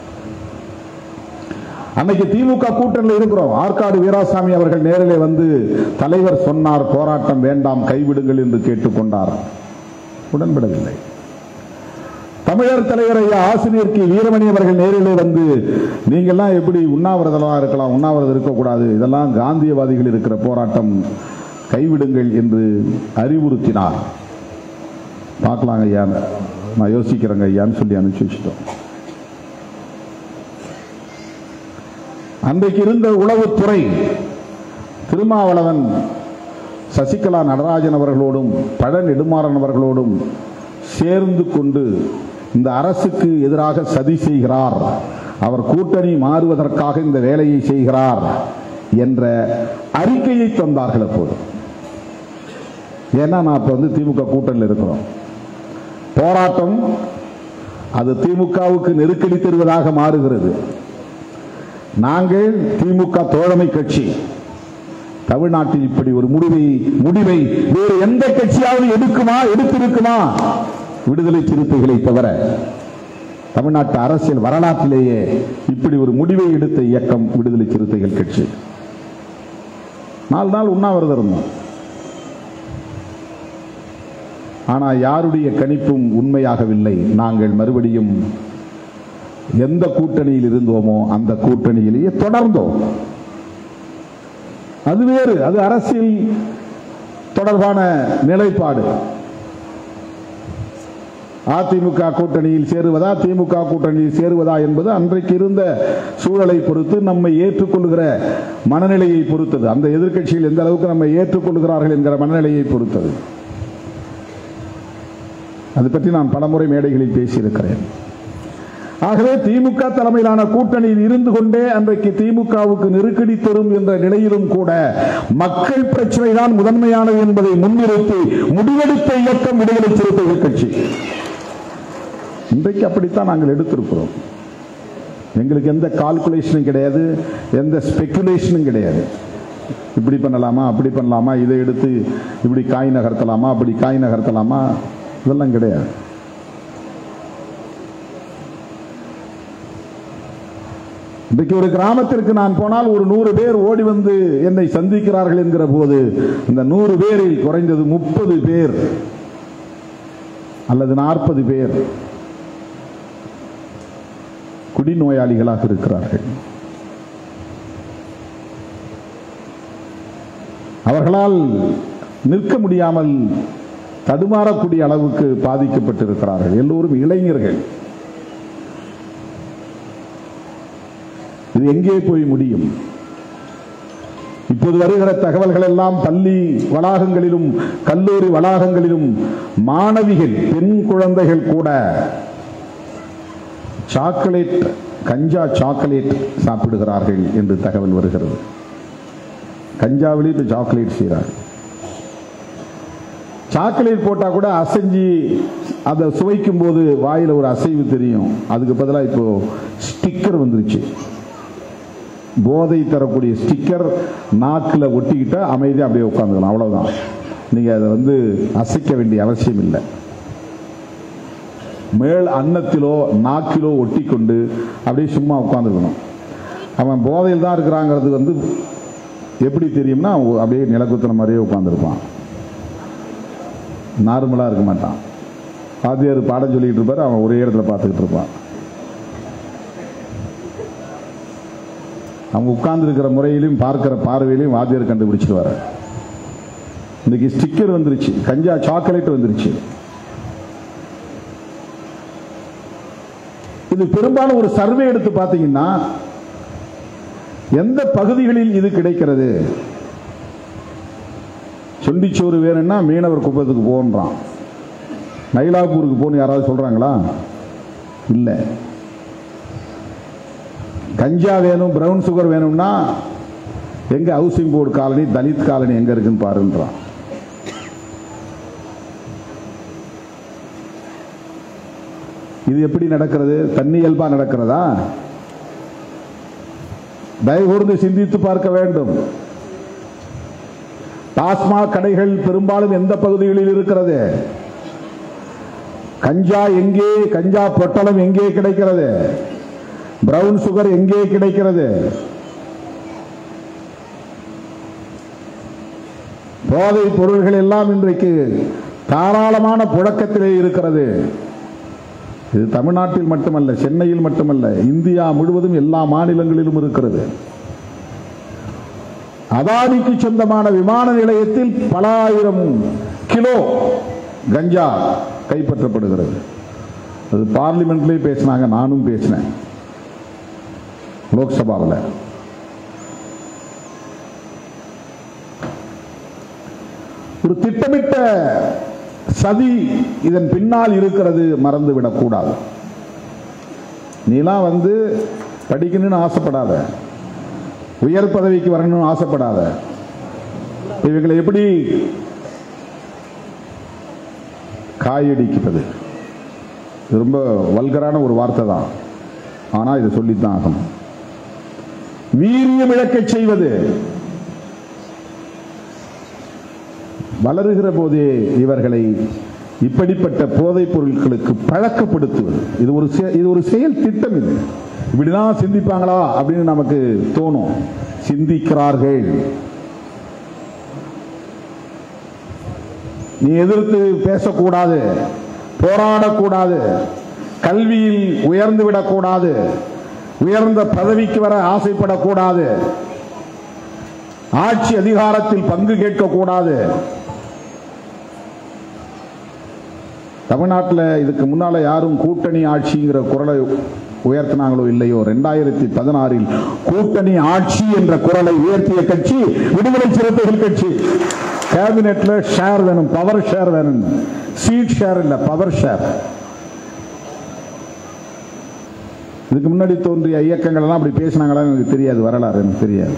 அன்னைக்கு திமுக கூட்டணியில் இருக்கிறோம் ஆற்காடு வீராசாமி அவர்கள் நேரிலே வந்து தலைவர் சொன்னார் போராட்டம் வேண்டாம் கைவிடுங்கள் என்று கேட்டுக்கொண்டார் உடன்படவில்லை தமிழர் தலைவர் ஐயா ஆசிரியர் கி வீரமணி அவர்கள் நேரிலே வந்து நீங்கெல்லாம் எப்படி உண்ணாவிரதமா இருக்கலாம் உண்ணாவிரதம் இருக்கக்கூடாது இதெல்லாம் காந்தியவாதிகள் இருக்கிற போராட்டம் கைவிடுங்கள் என்று அறிவுறுத்தினார் பார்க்கலாங்க ஐயா நான் யோசிக்கிறேங்க ஐயான்னு சொல்லி அனுப்பிச்சு வச்சுட்டோம் அன்றைக்கு இருந்த உளவுத்துறை திருமாவளவன் சசிகலா நடராஜன் அவர்களோடும் பழ நெடுமாறன் அவர்களோடும் சேர்ந்து கொண்டு இந்த அரசுக்கு எதிராக சதி செய்கிறார் அவர் கூட்டணி மாறுவதற்காக இந்த வேலையை செய்கிறார் என்ற அறிக்கையை தந்தார்கள் அப்போது ஏன்னா நான் இப்ப வந்து திமுக கூட்டணியில் இருக்கிறோம் போராட்டம் அது திமுகவுக்கு நெருக்கடி தருவதாக மாறுகிறது நாங்கள் திமுக தோழமை கட்சி தமிழ்நாட்டில் இப்படி ஒரு முடிவை முடிவை வேறு எந்த கட்சியாவது எடுக்குமா எடுத்திருக்குமா விடுதலை சிறுத்தைகளை தவிர தமிழ்நாட்டு அரசியல் வரலாற்றிலேயே இப்படி ஒரு முடிவை எடுத்த இயக்கம் விடுதலை சிறுத்தைகள் கட்சி நாலு நாள் உண்ணாவிரதம் இருந்தோம் ஆனா யாருடைய கணிப்பும் உண்மையாகவில்லை நாங்கள் மறுபடியும் எந்த கூட்டணியில் இருந்தோமோ அந்த கூட்டணியிலேயே தொடர்ந்தோம் அது வேறு அது அரசியல் தொடர்பான நிலைப்பாடு அதிமுக கூட்டணியில் சேருவதா திமுக கூட்டணியில் சேருவதா என்பது அன்றைக்கு இருந்த சூழலை பொறுத்து நம்மை ஏற்றுக்கொள்கிற மனநிலையை பொறுத்தது அந்த எதிர்க்கட்சிகள் எந்த அளவுக்கு நம்மை ஏற்றுக்கொள்கிறார்கள் என்கிற மனநிலையை பொறுத்தது அது பற்றி நான் பலமுறை மேடைகளில் பேசியிருக்கிறேன் ஆகவே திமுக தலைமையிலான கூட்டணியில் இருந்து கொண்டே அன்றைக்கு திமுகவுக்கு நெருக்கடி தரும் என்ற நிலையிலும் கூட மக்கள் பிரச்சனை தான் முதன்மையானது என்பதை முன்னிறுத்தி முடிவெடுத்த இயக்கம் விடுதலை சிறுத்தைகள் கட்சி இன்றைக்கு அப்படித்தான் நாங்கள் எடுத்திருக்கிறோம் எங்களுக்கு எந்த கால்குலேஷனும் கிடையாது எந்த ஸ்பெகுலேஷனும் கிடையாது இப்படி பண்ணலாமா அப்படி பண்ணலாமா இதை எடுத்து இப்படி காய் நகர்த்தலாமா அப்படி காய் நகர்த்தலாமா இதெல்லாம் கிடையாது இன்றைக்கு ஒரு கிராமத்திற்கு நான் போனால் ஒரு நூறு பேர் ஓடி வந்து என்னை சந்திக்கிறார்கள் என்கிற போது இந்த நூறு பேரில் குறைந்தது முப்பது பேர் அல்லது நாற்பது பேர் குடிநோயாளிகளாக இருக்கிறார்கள் அவர்களால் நிற்க முடியாமல் தடுமாறக்கூடிய அளவுக்கு பாதிக்கப்பட்டிருக்கிறார்கள் எல்லோரும் இளைஞர்கள் இது எங்கே போய் முடியும் இப்போது வருகிற தகவல்கள் எல்லாம் பள்ளி வளாகங்களிலும் கல்லூரி வளாகங்களிலும் மாணவிகள் பெண் குழந்தைகள் கூட சாக்லேட் கஞ்சா சாக்லேட் சாப்பிடுகிறார்கள் என்று தகவல் வருகிறது கஞ்சாவிலே இப்ப சாக்லேட் செய்கிறார்கள் சாக்லேட் போட்டா கூட அசைஞ்சு அதை சுவைக்கும் போது வாயில ஒரு அசைவு தெரியும் அதுக்கு பதிலாக இப்போ ஸ்டிக்கர் வந்துருச்சு போதை தரக்கூடிய ஸ்டிக்கர் நாக்கில் ஒட்டிக்கிட்டா அமைதியாக அப்படியே உட்காந்துக்கலாம் அவ்வளவுதான் நீங்க அதை வந்து அசைக்க வேண்டிய அவசியம் இல்லை மேல் அன்னத்திலோ நாக்கிலோ ஒட்டி கொண்டு அப்படியே சும்மா உட்காந்துருக்கணும் அவன் போதையில் தான் இருக்கிறாங்கிறது வந்து எப்படி தெரியும்னா அப்படியே நிலக்குத்துன மாதிரியே உட்காந்துருப்பான் நார்மலாக இருக்க மாட்டான் வாத்தியார் பாடம் சொல்லிட்டு இருப்பார் அவன் ஒரே இடத்துல பார்த்துக்கிட்டு இருப்பான் அவங்க உட்கார்ந்து இருக்கிற முறையிலையும் பார்க்கிற பார்வையிலையும் வாத்தியார் கண்டுபிடிச்சிருவாரு இன்னைக்கு ஸ்டிக்கர் வந்துருச்சு கஞ்சா சாக்லேட் வந்துருச்சு இது பெரும்பாலும் ஒரு சர்வே எடுத்து பார்த்தீங்கன்னா எந்த பகுதிகளில் இது கிடைக்கிறது சொண்டிச்சோறு வேணும்னா மீனவர் குப்பத்துக்கு போன்றான் மயிலாப்பூருக்கு போன்னு யாராவது சொல்றாங்களா இல்லை கஞ்சா வேணும் பிரவுன் சுகர் வேணும்னா எங்க housing board colony Dalit colony எங்க இருக்குன்னு பாருன்றான் இது எப்படி நடக்கிறது தன்னியல்பா நடக்கிறதா தயவு கூர்ந்து சிந்தித்து பார்க்க வேண்டும் டாஸ்மாக் கடைகள் பெரும்பாலும் எந்த பகுதிகளில் இருக்கிறது கஞ்சா எங்கே கஞ்சா பொட்டலம் எங்கே கிடைக்கிறது பிரவுன் சுகர் எங்கே கிடைக்கிறது போதை பொருள்கள் எல்லாம் இன்றைக்கு தாராளமான புழக்கத்திலே இருக்கிறது இது தமிழ்நாட்டில் மட்டுமல்ல சென்னையில் மட்டுமல்ல இந்தியா முழுவதும் எல்லா மாநிலங்களிலும் இருக்கிறது அதானிக்கு சொந்தமான விமான நிலையத்தில் பல ஆயிரம் கிலோ கஞ்சா கைப்பற்றப்படுகிறது அது பார்லிமெண்ட்லேயே பேசினாங்க நானும் பேசினேன் லோக்சபாவில் ஒரு திட்டமிட்ட சதி இதன் பின்னால் இருக்கிறது மறந்து விடக்கூடாது நீலாம் வந்து படிக்கணும்னு ஆசைப்படாத உயர் பதவிக்கு வரணும்னு ஆசைப்படாத இவங்களை எப்படி காயடிக்கிறது இது ரொம்ப வல்கரான ஒரு வார்த்தை தான் ஆனால் இதை சொல்லித்தான் ஆகணும் வீரியம் இழக்கச் செய்வது வளருகிற போதே இவர்களை இப்படிப்பட்ட போதைப் பொருட்களுக்கு பழக்கப்படுத்துவது இது ஒரு செ- இது ஒரு செயல் திட்டம் இது இப்படிதான் சிந்திப்பாங்களா அப்படின்னு நமக்கு தோணும் சிந்திக்கிறார்கள் நீ எதிர்த்து பேசக்கூடாது போராடக்கூடாது கல்வியில் உயர்ந்து விடக்கூடாது உயர்ந்த பதவிக்கு வர ஆசைப்படக்கூடாது ஆட்சி அதிகாரத்தில் பங்கு கேட்கக்கூடாது தமிழ்நாட்டில் இதுக்கு முன்னால யாரும் கூட்டணி ஆட்சிங்கிற குரலை உயர்த்தினாங்களோ இல்லையோ ரெண்டாயிரத்தி பதினாறில் கூட்டணி ஆட்சி என்ற குரலை உயர்த்திய கட்சி விடுதலை சிறுத்தைகள் கட்சி கேபினெட்ல ஷேர் வேணும் பவர் ஷேர் வேணும் சீட் ஷேர் இல்ல பவர் ஷேர் இதுக்கு முன்னாடி தோன்றிய இயக்கங்கள் எல்லாம் அப்படி பேசினாங்களா எனக்கு தெரியாது வரலாறு எனக்கு தெரியாது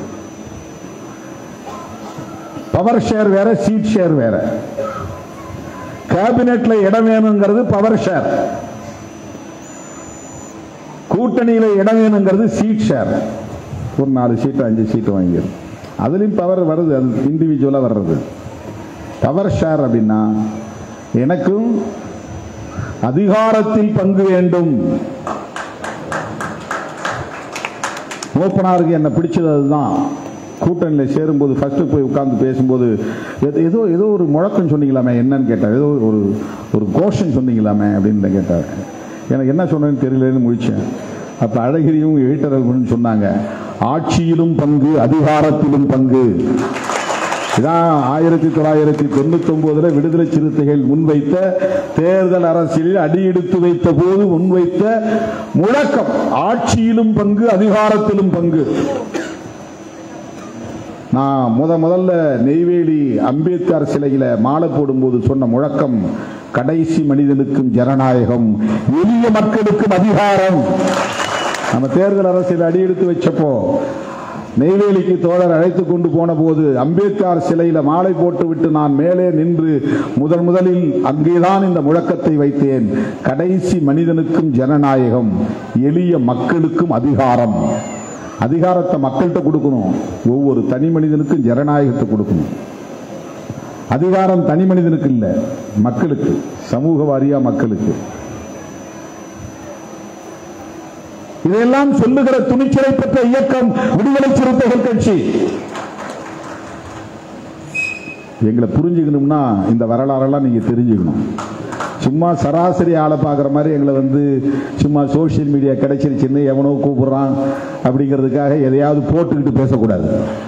பவர் ஷேர் வேற சீட் ஷேர் வேற கேபினெட்ல இடம் வேணுங்கிறது பவர் ஷேர் கூட்டணியில இடம் வேணுங்கிறது சீட் ஷேர் ஒரு நாலு சீட்டு அஞ்சு சீட்டு வாங்கிடும் அதுலயும் பவர் வருது அது இண்டிவிஜுவலா வர்றது பவர் ஷேர் அப்படின்னா எனக்கும் அதிகாரத்தில் பங்கு வேண்டும் மூப்பனாருக்கு என்ன பிடிச்சது அதுதான் கூட்டணியில் சேரும்போது ஃபர்ஸ்ட் போய் உட்கார்ந்து பேசும்போது ஏதோ- ஏதோ ஏதோ ஒரு முழக்கம் சொன்னீங்களாமே என்னன்னு கேட்டார் ஏதோ ஒரு ஒரு கோஷம் சொன்னீங்களாமே அப்படின்னு கேட்டார் எனக்கு என்ன சொன்னேன்னு தெரியலன்னு முழிச்சேன் அப்ப அழகிரியும் எழுத்தரவன் சொன்னாங்க ஆட்சியிலும் பங்கு அதிகாரத்திலும் பங்கு இதான் ஆயிரத்தி தொள்ளாயிரத்தி தொண்ணூத்தி ஒன்பதுல விடுதலை சிறுத்தைகள் முன்வைத்த தேர்தல் அரசியலில் அடியெடுத்து வைத்த போது முன்வைத்த முழக்கம் ஆட்சியிலும் பங்கு அதிகாரத்திலும் பங்கு நான் முத முதல்ல நெய்வேலி அம்பேத்கர் சிலையில மாலை போடும்போது சொன்ன முழக்கம் கடைசி மனிதனுக்கும் ஜனநாயகம் எளிய மக்களுக்கும் அதிகாரம் நம்ம தேர்தல் அரசியல் அடியெடுத்து வச்சப்போ நெய்வேலிக்கு தோழர் அழைத்து கொண்டு போன போது அம்பேத்கர் சிலையில மாலை போட்டுவிட்டு நான் மேலே நின்று முதல் முதலில் அங்கேதான் இந்த முழக்கத்தை வைத்தேன் கடைசி மனிதனுக்கும் ஜனநாயகம் எளிய மக்களுக்கும் அதிகாரம் அதிகாரத்தை மக்கள்கிட்ட கொடுக்கணும் ஒவ்வொரு தனி மனிதனுக்கும் ஜனநாயகத்தை கொடுக்கணும் அதிகாரம் தனி மனிதனுக்கு இல்ல மக்களுக்கு சமூக வாரியா மக்களுக்கு இதையெல்லாம் சொல்லுகிற துணிச்சலை பெற்ற இயக்கம் விடுதலை சிறுத்தைகள் கட்சி எங்களை புரிஞ்சுக்கணும்னா இந்த வரலாறெல்லாம் நீங்கள் தெரிஞ்சுக்கணும் சும்மா சராசரி ஆளை பார்க்குற மாதிரி எங்களை வந்து சும்மா சோஷியல் மீடியா கிடைச்சிருச்சுன்னு எவனோ கூப்பிடுறான் அப்படிங்கிறதுக்காக எதையாவது போட்டுக்கிட்டு பேசக்கூடாது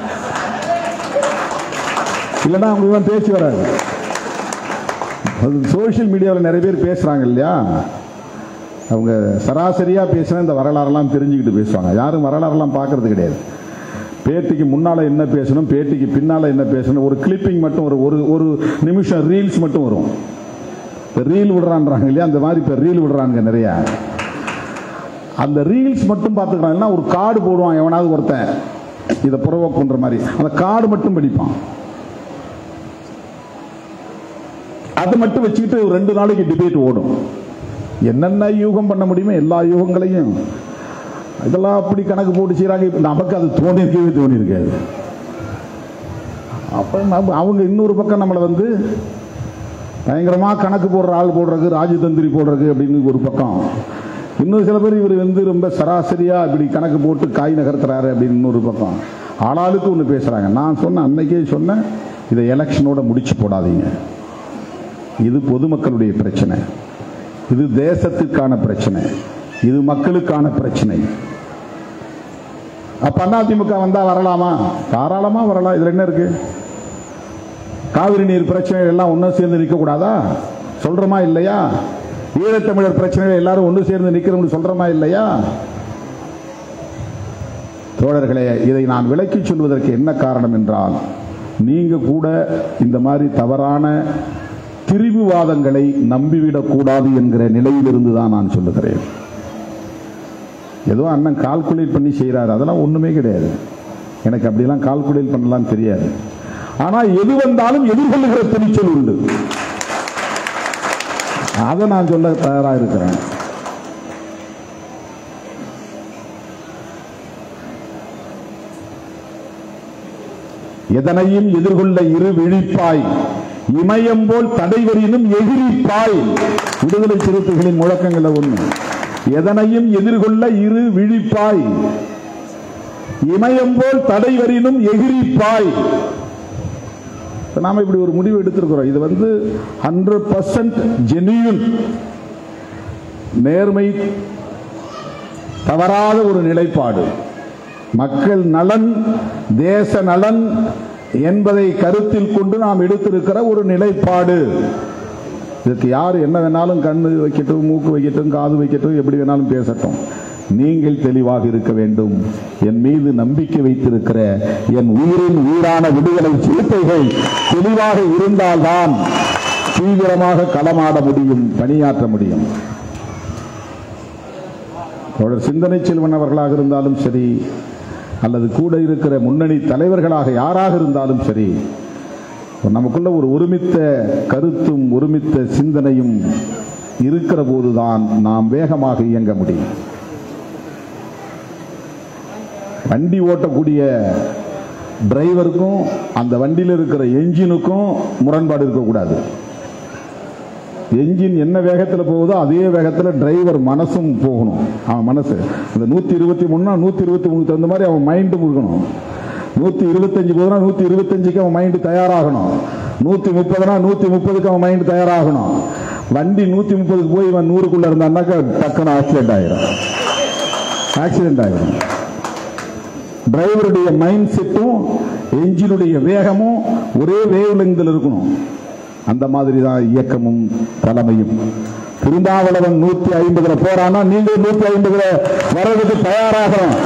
இல்லைன்னா அவங்களுக்கு பேச்சு வராது அது சோஷியல் மீடியாவில் நிறைய பேர் பேசுகிறாங்க இல்லையா அவங்க சராசரியாக பேசினா இந்த வரலாறெல்லாம் தெரிஞ்சுக்கிட்டு பேசுவாங்க யாரும் வரலாறெல்லாம் பார்க்கறது கிடையாது பேட்டிக்கு முன்னால் என்ன பேசணும் பேட்டிக்கு பின்னால் என்ன பேசணும் ஒரு கிளிப்பிங் மட்டும் ஒரு ஒரு ஒரு நிமிஷம் ரீல்ஸ் மட்டும் வரும் இப்போ ரீல் விடுறான்றாங்க இல்லையா அந்த மாதிரி இப்போ ரீல் விடுறாங்க நிறையா அந்த ரீல்ஸ் மட்டும் பார்த்துக்கலாம் ஒரு கார்டு போடுவான் எவனாவது ஒருத்தன் இதை புறவோக்குன்ற மாதிரி அந்த கார்டு மட்டும் படிப்பான் அதை மட்டும் வச்சுக்கிட்டு ஒரு ரெண்டு நாளைக்கு டிபேட் ஓடும் என்னென்ன யூகம் பண்ண முடியுமோ எல்லா யூகங்களையும் இதெல்லாம் அப்படி கணக்கு போட்டு செய்கிறாங்க இப்ப நமக்கு அது தோணிருக்கவே தோணியிருக்காது அப்போ நம்ம அவங்க இன்னொரு பக்கம் நம்மளை வந்து பயங்கரமாக கணக்கு போடுற ஆள் போடுறது ராஜதந்திரி போடுறது அப்படின்னு ஒரு பக்கம் இன்னும் சில பேர் இவர் வந்து ரொம்ப சராசரியாக இப்படி கணக்கு போட்டு காய் நகர்த்துறாரு அப்படின்னு இன்னொரு பக்கம் ஆளாளுக்கு ஒன்று பேசுகிறாங்க நான் சொன்னேன் அன்னைக்கே சொன்னேன் இதை எலெக்ஷனோட முடிச்சு போடாதீங்க இது பொதுமக்களுடைய பிரச்சனை இது தேசத்துக்கான பிரச்சனை இது மக்களுக்கான பிரச்சனை அப்ப அதிமுக வந்தா வரலாமா தாராளமா வரலாம் இதுல என்ன இருக்கு காவிரி நீர் பிரச்சனை எல்லாம் ஒன்றும் சேர்ந்து நிற்க கூடாதா சொல்றோமா இல்லையா ஈழத்தமிழர் பிரச்சனைகள் எல்லாரும் ஒன்று சேர்ந்து நிற்கிறோம்னு சொல்றோமா இல்லையா தோழர்களே இதை நான் விளக்கி சொல்வதற்கு என்ன காரணம் என்றால் நீங்க கூட இந்த மாதிரி தவறான திரிவுவாதங்களை நம்பிவிடக் கூடாது என்கிற நிலையிலிருந்து தான் நான் சொல்லுகிறேன் ஏதோ அண்ணன் கால்குலேட் பண்ணி செய்கிறாரு அதெல்லாம் ஒண்ணுமே கிடையாது எனக்கு அப்படியெல்லாம் கால்குலேட் பண்ணலாம் தெரியாது ஆனா எது வந்தாலும் எதிர்கொள்ளுகிற துணிச்சல் உண்டு அதை நான் சொல்ல தயாரா இருக்கிறேன் எதனையும் எதிர்கொள்ள இரு விழிப்பாய் இமயம் போல் தடைவரினும் எகிரிப்பாய் விடுதலை சிறுத்தைகளின் முழக்கங்கள ஒண்ணு எதனையும் எதிர்கொள்ள இரு விழிப்பாய் இமயம் போல் தடைவரினும் எகிரிப்பாய் இப்ப நாம இப்படி ஒரு முடிவு எடுத்திருக்கிறோம் இது வந்து ஹண்ட்ரட் பர்சன்ட் ஜெனியூன் நேர்மை தவறாத ஒரு நிலைப்பாடு மக்கள் நலன் தேச நலன் என்பதை கருத்தில் கொண்டு நாம் எடுத்திருக்கிற ஒரு நிலைப்பாடு இதுக்கு யார் என்ன வேணாலும் கண்ணு வைக்கட்டும் மூக்கு வைக்கட்டும் காது வைக்கட்டும் எப்படி வேணாலும் பேசட்டும் நீங்கள் தெளிவாக இருக்க வேண்டும் என் மீது நம்பிக்கை வைத்திருக்கிற என் உயிரின் உயிரான விடுதலை சிறுத்தைகள் தெளிவாக இருந்தால்தான் தீவிரமாக களமாட முடியும் பணியாற்ற முடியும் தோழர் சிந்தனை செல்வன் அவர்களாக இருந்தாலும் சரி அல்லது கூட இருக்கிற முன்னணி தலைவர்களாக யாராக இருந்தாலும் சரி நமக்குள்ள ஒரு ஒருமித்த கருத்தும் ஒருமித்த சிந்தனையும் இருக்கிற போதுதான் நாம் வேகமாக இயங்க முடியும் வண்டி ஓட்டக்கூடிய டிரைவருக்கும் அந்த வண்டியில் இருக்கிற என்ஜினுக்கும் முரண்பாடு இருக்கக்கூடாது என்ஜின் என்ன வேகத்தில் போகுதோ அதே வேகத்தில் டிரைவர் மனசும் போகணும் அவன் மனசு அந்த நூற்றி இருபத்தி மூணுனா நூற்றி இருபத்தி மூணுக்கு தகுந்த மாதிரி அவன் மைண்டும் இருக்கணும் நூற்றி இருபத்தஞ்சு போதுனா நூற்றி இருபத்தஞ்சுக்கு அவன் மைண்டு தயாராகணும் நூற்றி முப்பதுனா நூற்றி முப்பதுக்கு அவன் மைண்டு தயாராகணும் வண்டி நூற்றி முப்பதுக்கு போய் இவன் நூறுக்குள்ள இருந்தான்னாக்கா டக்குன்னு ஆக்சிடென்ட் ஆயிரும் ஆக்சிடென்ட் ஆயிரும் டிரைவருடைய மைண்ட் செட்டும் என்ஜினுடைய வேகமும் ஒரே வேவ் லெங்கில் இருக்கணும் அந்த மாதிரி தான் இயக்கமும் தலைமையும் திருந்தாவளவன் நூத்தி ஐம்பதுல போறானா நீங்க நூத்தி ஐம்பதுல வர்றதுக்கு தயாராகிறோம்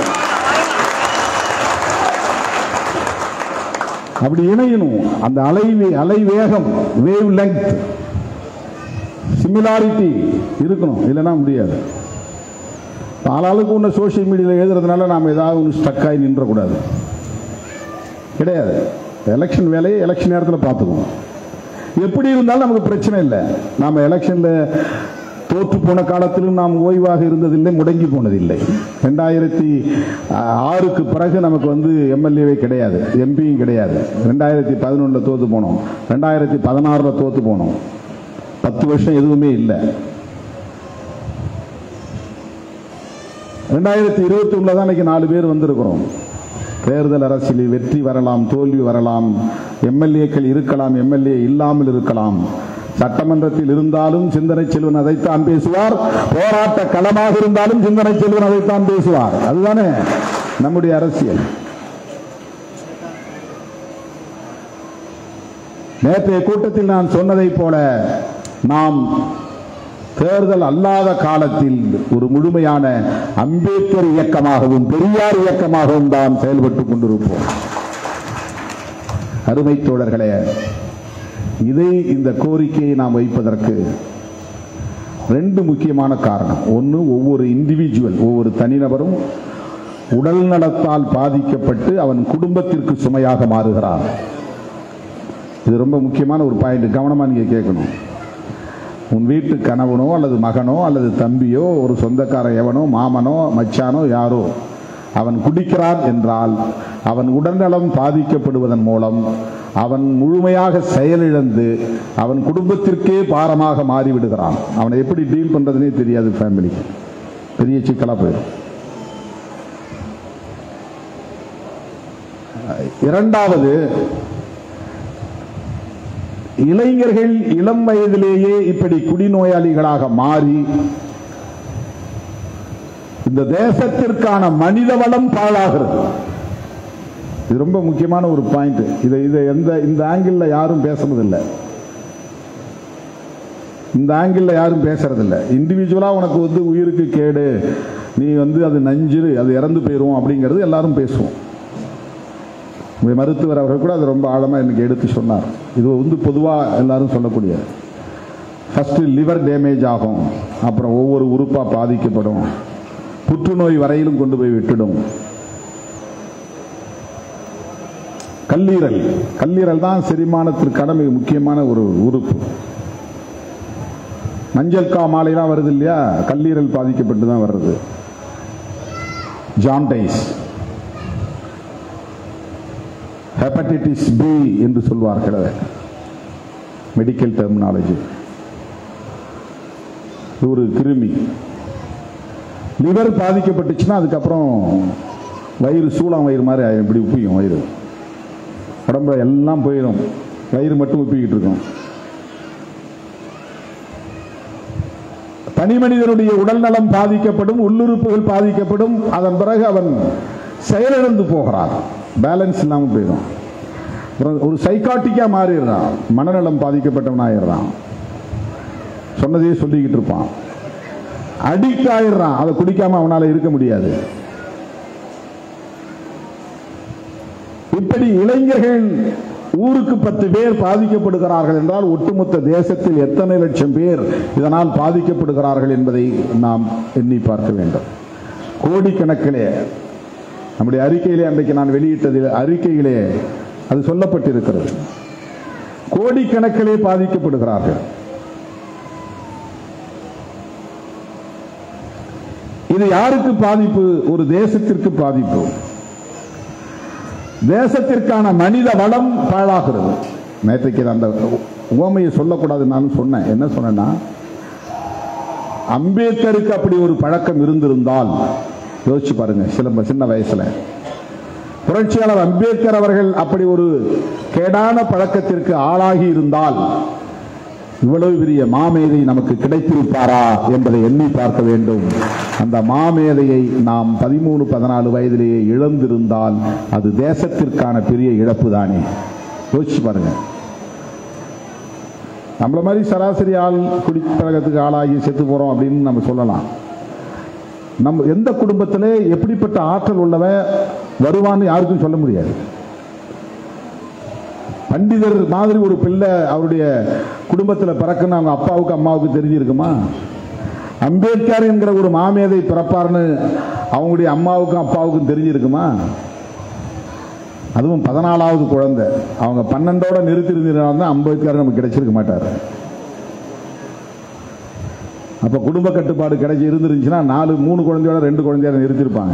அப்படி இணையணும் அந்த அலை அலை வேகம் வேவ் லெங்க் சிமிலாரிட்டி இருக்கணும் இல்லைன்னா முடியாது ஆளாளுக்கு ஒன்று சோஷியல் மீடியாவில் எழுதுறதுனால நாம் ஏதாவது ஒன்று ஸ்டக் ஆகி நின்றக்கூடாது கிடையாது எலெக்ஷன் வேலையை எலெக்ஷன் நேரத்தில் பார்த்துக்குவோம் எப்படி இருந்தாலும் நமக்கு பிரச்சனை இல்லை நாம் எலெக்ஷனில் தோற்று போன காலத்திலும் நாம் ஓய்வாக இருந்ததில்லை முடங்கி போனதில்லை ரெண்டாயிரத்தி ஆறுக்கு பிறகு நமக்கு வந்து எம்எல்ஏவே கிடையாது எம்பியும் கிடையாது ரெண்டாயிரத்தி பதினொன்றில் தோற்று போனோம் ரெண்டாயிரத்தி பதினாறில் தோற்று போனோம் பத்து வருஷம் எதுவுமே இல்லை ரெண்டாயிரத்தி இருபத்தி ஒண்ணுல தான் இன்னைக்கு நாலு பேர் வந்திருக்கிறோம் தேர்தல் அரசியலில் வெற்றி வரலாம் தோல்வி வரலாம் எம்எல்ஏக்கள் இருக்கலாம் எம்எல்ஏ இல்லாமல் இருக்கலாம் சட்டமன்றத்தில் இருந்தாலும் சிந்தனை செல்வன் அதைத்தான் பேசுவார் போராட்ட களமாக இருந்தாலும் சிந்தனை செல்வன் அதைத்தான் பேசுவார் அதுதானே நம்முடைய அரசியல் நேற்றைய கூட்டத்தில் நான் சொன்னதைப் போல நாம் தேர்தல் அல்லாத காலத்தில் ஒரு முழுமையான அம்பேத்கர் இயக்கமாகவும் பெரியார் இயக்கமாகவும் தான் செயல்பட்டுக் கொண்டிருப்போம் அருமை தோழர்களே இதை இந்த கோரிக்கையை நாம் வைப்பதற்கு ரெண்டு முக்கியமான காரணம் ஒன்று ஒவ்வொரு இண்டிவிஜுவல் ஒவ்வொரு தனிநபரும் உடல் நலத்தால் பாதிக்கப்பட்டு அவன் குடும்பத்திற்கு சுமையாக மாறுகிறான் இது ரொம்ப முக்கியமான ஒரு பாயிண்ட் கவனமா நீங்க கேட்கணும் உன் வீட்டு கணவனோ அல்லது மகனோ அல்லது தம்பியோ ஒரு சொந்தக்கார எவனோ மாமனோ மச்சானோ யாரோ அவன் குடிக்கிறான் என்றால் அவன் உடல்நலம் பாதிக்கப்படுவதன் மூலம் அவன் முழுமையாக செயலிழந்து அவன் குடும்பத்திற்கே பாரமாக மாறிவிடுகிறான் அவனை எப்படி டீல் பண்றதுனே தெரியாது ஃபேமிலிக்கு பெரிய சிக்கலா போயிடும் இரண்டாவது இளைஞர்கள் இளம் வயதிலேயே இப்படி குடிநோயாளிகளாக மாறி இந்த தேசத்திற்கான மனித வளம் பாழாகிறது இது ரொம்ப முக்கியமான ஒரு பாயிண்ட் இதை இதை எந்த இந்த ஆங்கிள் யாரும் பேசுறதில்லை இந்த ஆங்கிள் யாரும் பேசுறதில்ல இண்டிவிஜுவலா உனக்கு வந்து உயிருக்கு கேடு நீ வந்து அது நஞ்சு அது இறந்து போயிரும் அப்படிங்கிறது எல்லாரும் பேசுவோம் உங்க மருத்துவர் அவர்கள் கூட அது ரொம்ப ஆழமா எனக்கு எடுத்து சொன்னார் இது வந்து பொதுவா எல்லாரும் சொல்லக்கூடியது ஃபர்ஸ்ட் லிவர் டேமேஜ் ஆகும் அப்புறம் ஒவ்வொரு உறுப்பா பாதிக்கப்படும் புற்றுநோய் வரையிலும் கொண்டு போய் விட்டுடும் கல்லீரல் கல்லீரல் தான் செரிமானத்திற்கான மிக முக்கியமான ஒரு உறுப்பு மஞ்சள் காமாலைலாம் வருது இல்லையா கல்லீரல் பாதிக்கப்பட்டு தான் வர்றது ஜான்டைஸ் ஹெப்படைட்டிஸ் பி என்று சொல்வார்கள் அதை மெடிக்கல் டெர்மினாலஜி இது ஒரு கிருமி லிவர் பாதிக்கப்பட்டுச்சுன்னா அதுக்கப்புறம் வயிறு சூளம் வயிறு மாதிரி ஆயிரும் இப்படி உப்பியும் வயிறு உடம்புல எல்லாம் போயிடும் வயிறு மட்டும் உப்பிக்கிட்டு இருக்கும் தனி மனிதனுடைய உடல் நலம் பாதிக்கப்படும் உள்ளுறுப்புகள் பாதிக்கப்படும் அதன் பிறகு அவன் செயலிழந்து போகிறான் பேலன்ஸ் இல்லாமல் போயிடும் அப்புறம் ஒரு சைக்காட்டிக்கா மாறிடுறான் மனநலம் பாதிக்கப்பட்டவன் ஆயிடுறான் சொன்னதையே சொல்லிக்கிட்டு இருப்பான் அடிக்ட் ஆயிடுறான் அதை குடிக்காம அவனால இருக்க முடியாது இப்படி இளைஞர்கள் ஊருக்கு பத்து பேர் பாதிக்கப்படுகிறார்கள் என்றால் ஒட்டுமொத்த தேசத்தில் எத்தனை லட்சம் பேர் இதனால் பாதிக்கப்படுகிறார்கள் என்பதை நாம் எண்ணி பார்க்க வேண்டும் கோடிக்கணக்கிலே நம்முடைய அறிக்கையிலே அன்றைக்கு நான் வெளியிட்டதில் அறிக்கையிலே அது சொல்லப்பட்டிருக்கிறது கோடிக்கணக்கிலே பாதிக்கப்படுகிறார்கள் இது யாருக்கு பாதிப்பு ஒரு தேசத்திற்கு பாதிப்பு தேசத்திற்கான மனித வளம் பாழாகிறது நேற்றைக்கு அந்த உவமையை சொல்லக்கூடாதுன்னு நான் சொன்னேன் என்ன சொன்னேன்னா அம்பேத்கருக்கு அப்படி ஒரு பழக்கம் இருந்திருந்தால் யோசிச்சு பாருங்க சில சின்ன வயசுல புரட்சியாளர் அம்பேத்கர் அவர்கள் அப்படி ஒரு கேடான பழக்கத்திற்கு ஆளாகி இருந்தால் இவ்வளவு பெரிய மாமேதை நமக்கு கிடைத்திருப்பாரா என்பதை எண்ணி பார்க்க வேண்டும் அந்த மாமேதையை நாம் பதிமூணு பதினாலு வயதிலேயே இழந்திருந்தால் அது தேசத்திற்கான பெரிய இழப்பு தானே யோசிச்சு பாருங்க நம்மள மாதிரி சராசரி ஆள் குடிப்பழக்கத்துக்கு ஆளாகி செத்து போறோம் அப்படின்னு நம்ம சொல்லலாம் நம்ம எந்த குடும்பத்திலே எப்படிப்பட்ட ஆற்றல் உள்ளவன் வருவான்னு யாருக்கும் சொல்ல முடியாது பண்டிதர் மாதிரி ஒரு பிள்ளை அவருடைய குடும்பத்தில் பிறக்குன்னு அவங்க அப்பாவுக்கு அம்மாவுக்கு தெரிஞ்சிருக்குமா அம்பேத்கர் என்கிற ஒரு மாமேதை பிறப்பார்னு அவங்களுடைய அம்மாவுக்கும் அப்பாவுக்கும் தெரிஞ்சிருக்குமா அதுவும் பதினாலாவது குழந்தை அவங்க பன்னெண்டோட நிறுத்தி இருந்திருந்தா அம்பேத்கர் நமக்கு கிடைச்சிருக்க மாட்டார் அப்ப குடும்ப கட்டுப்பாடு கிடைச்சி இருந்துருந்துச்சுன்னா நாலு மூணு குழந்தையோட ரெண்டு குழந்தையோட நிறுத்திருப்பாங்க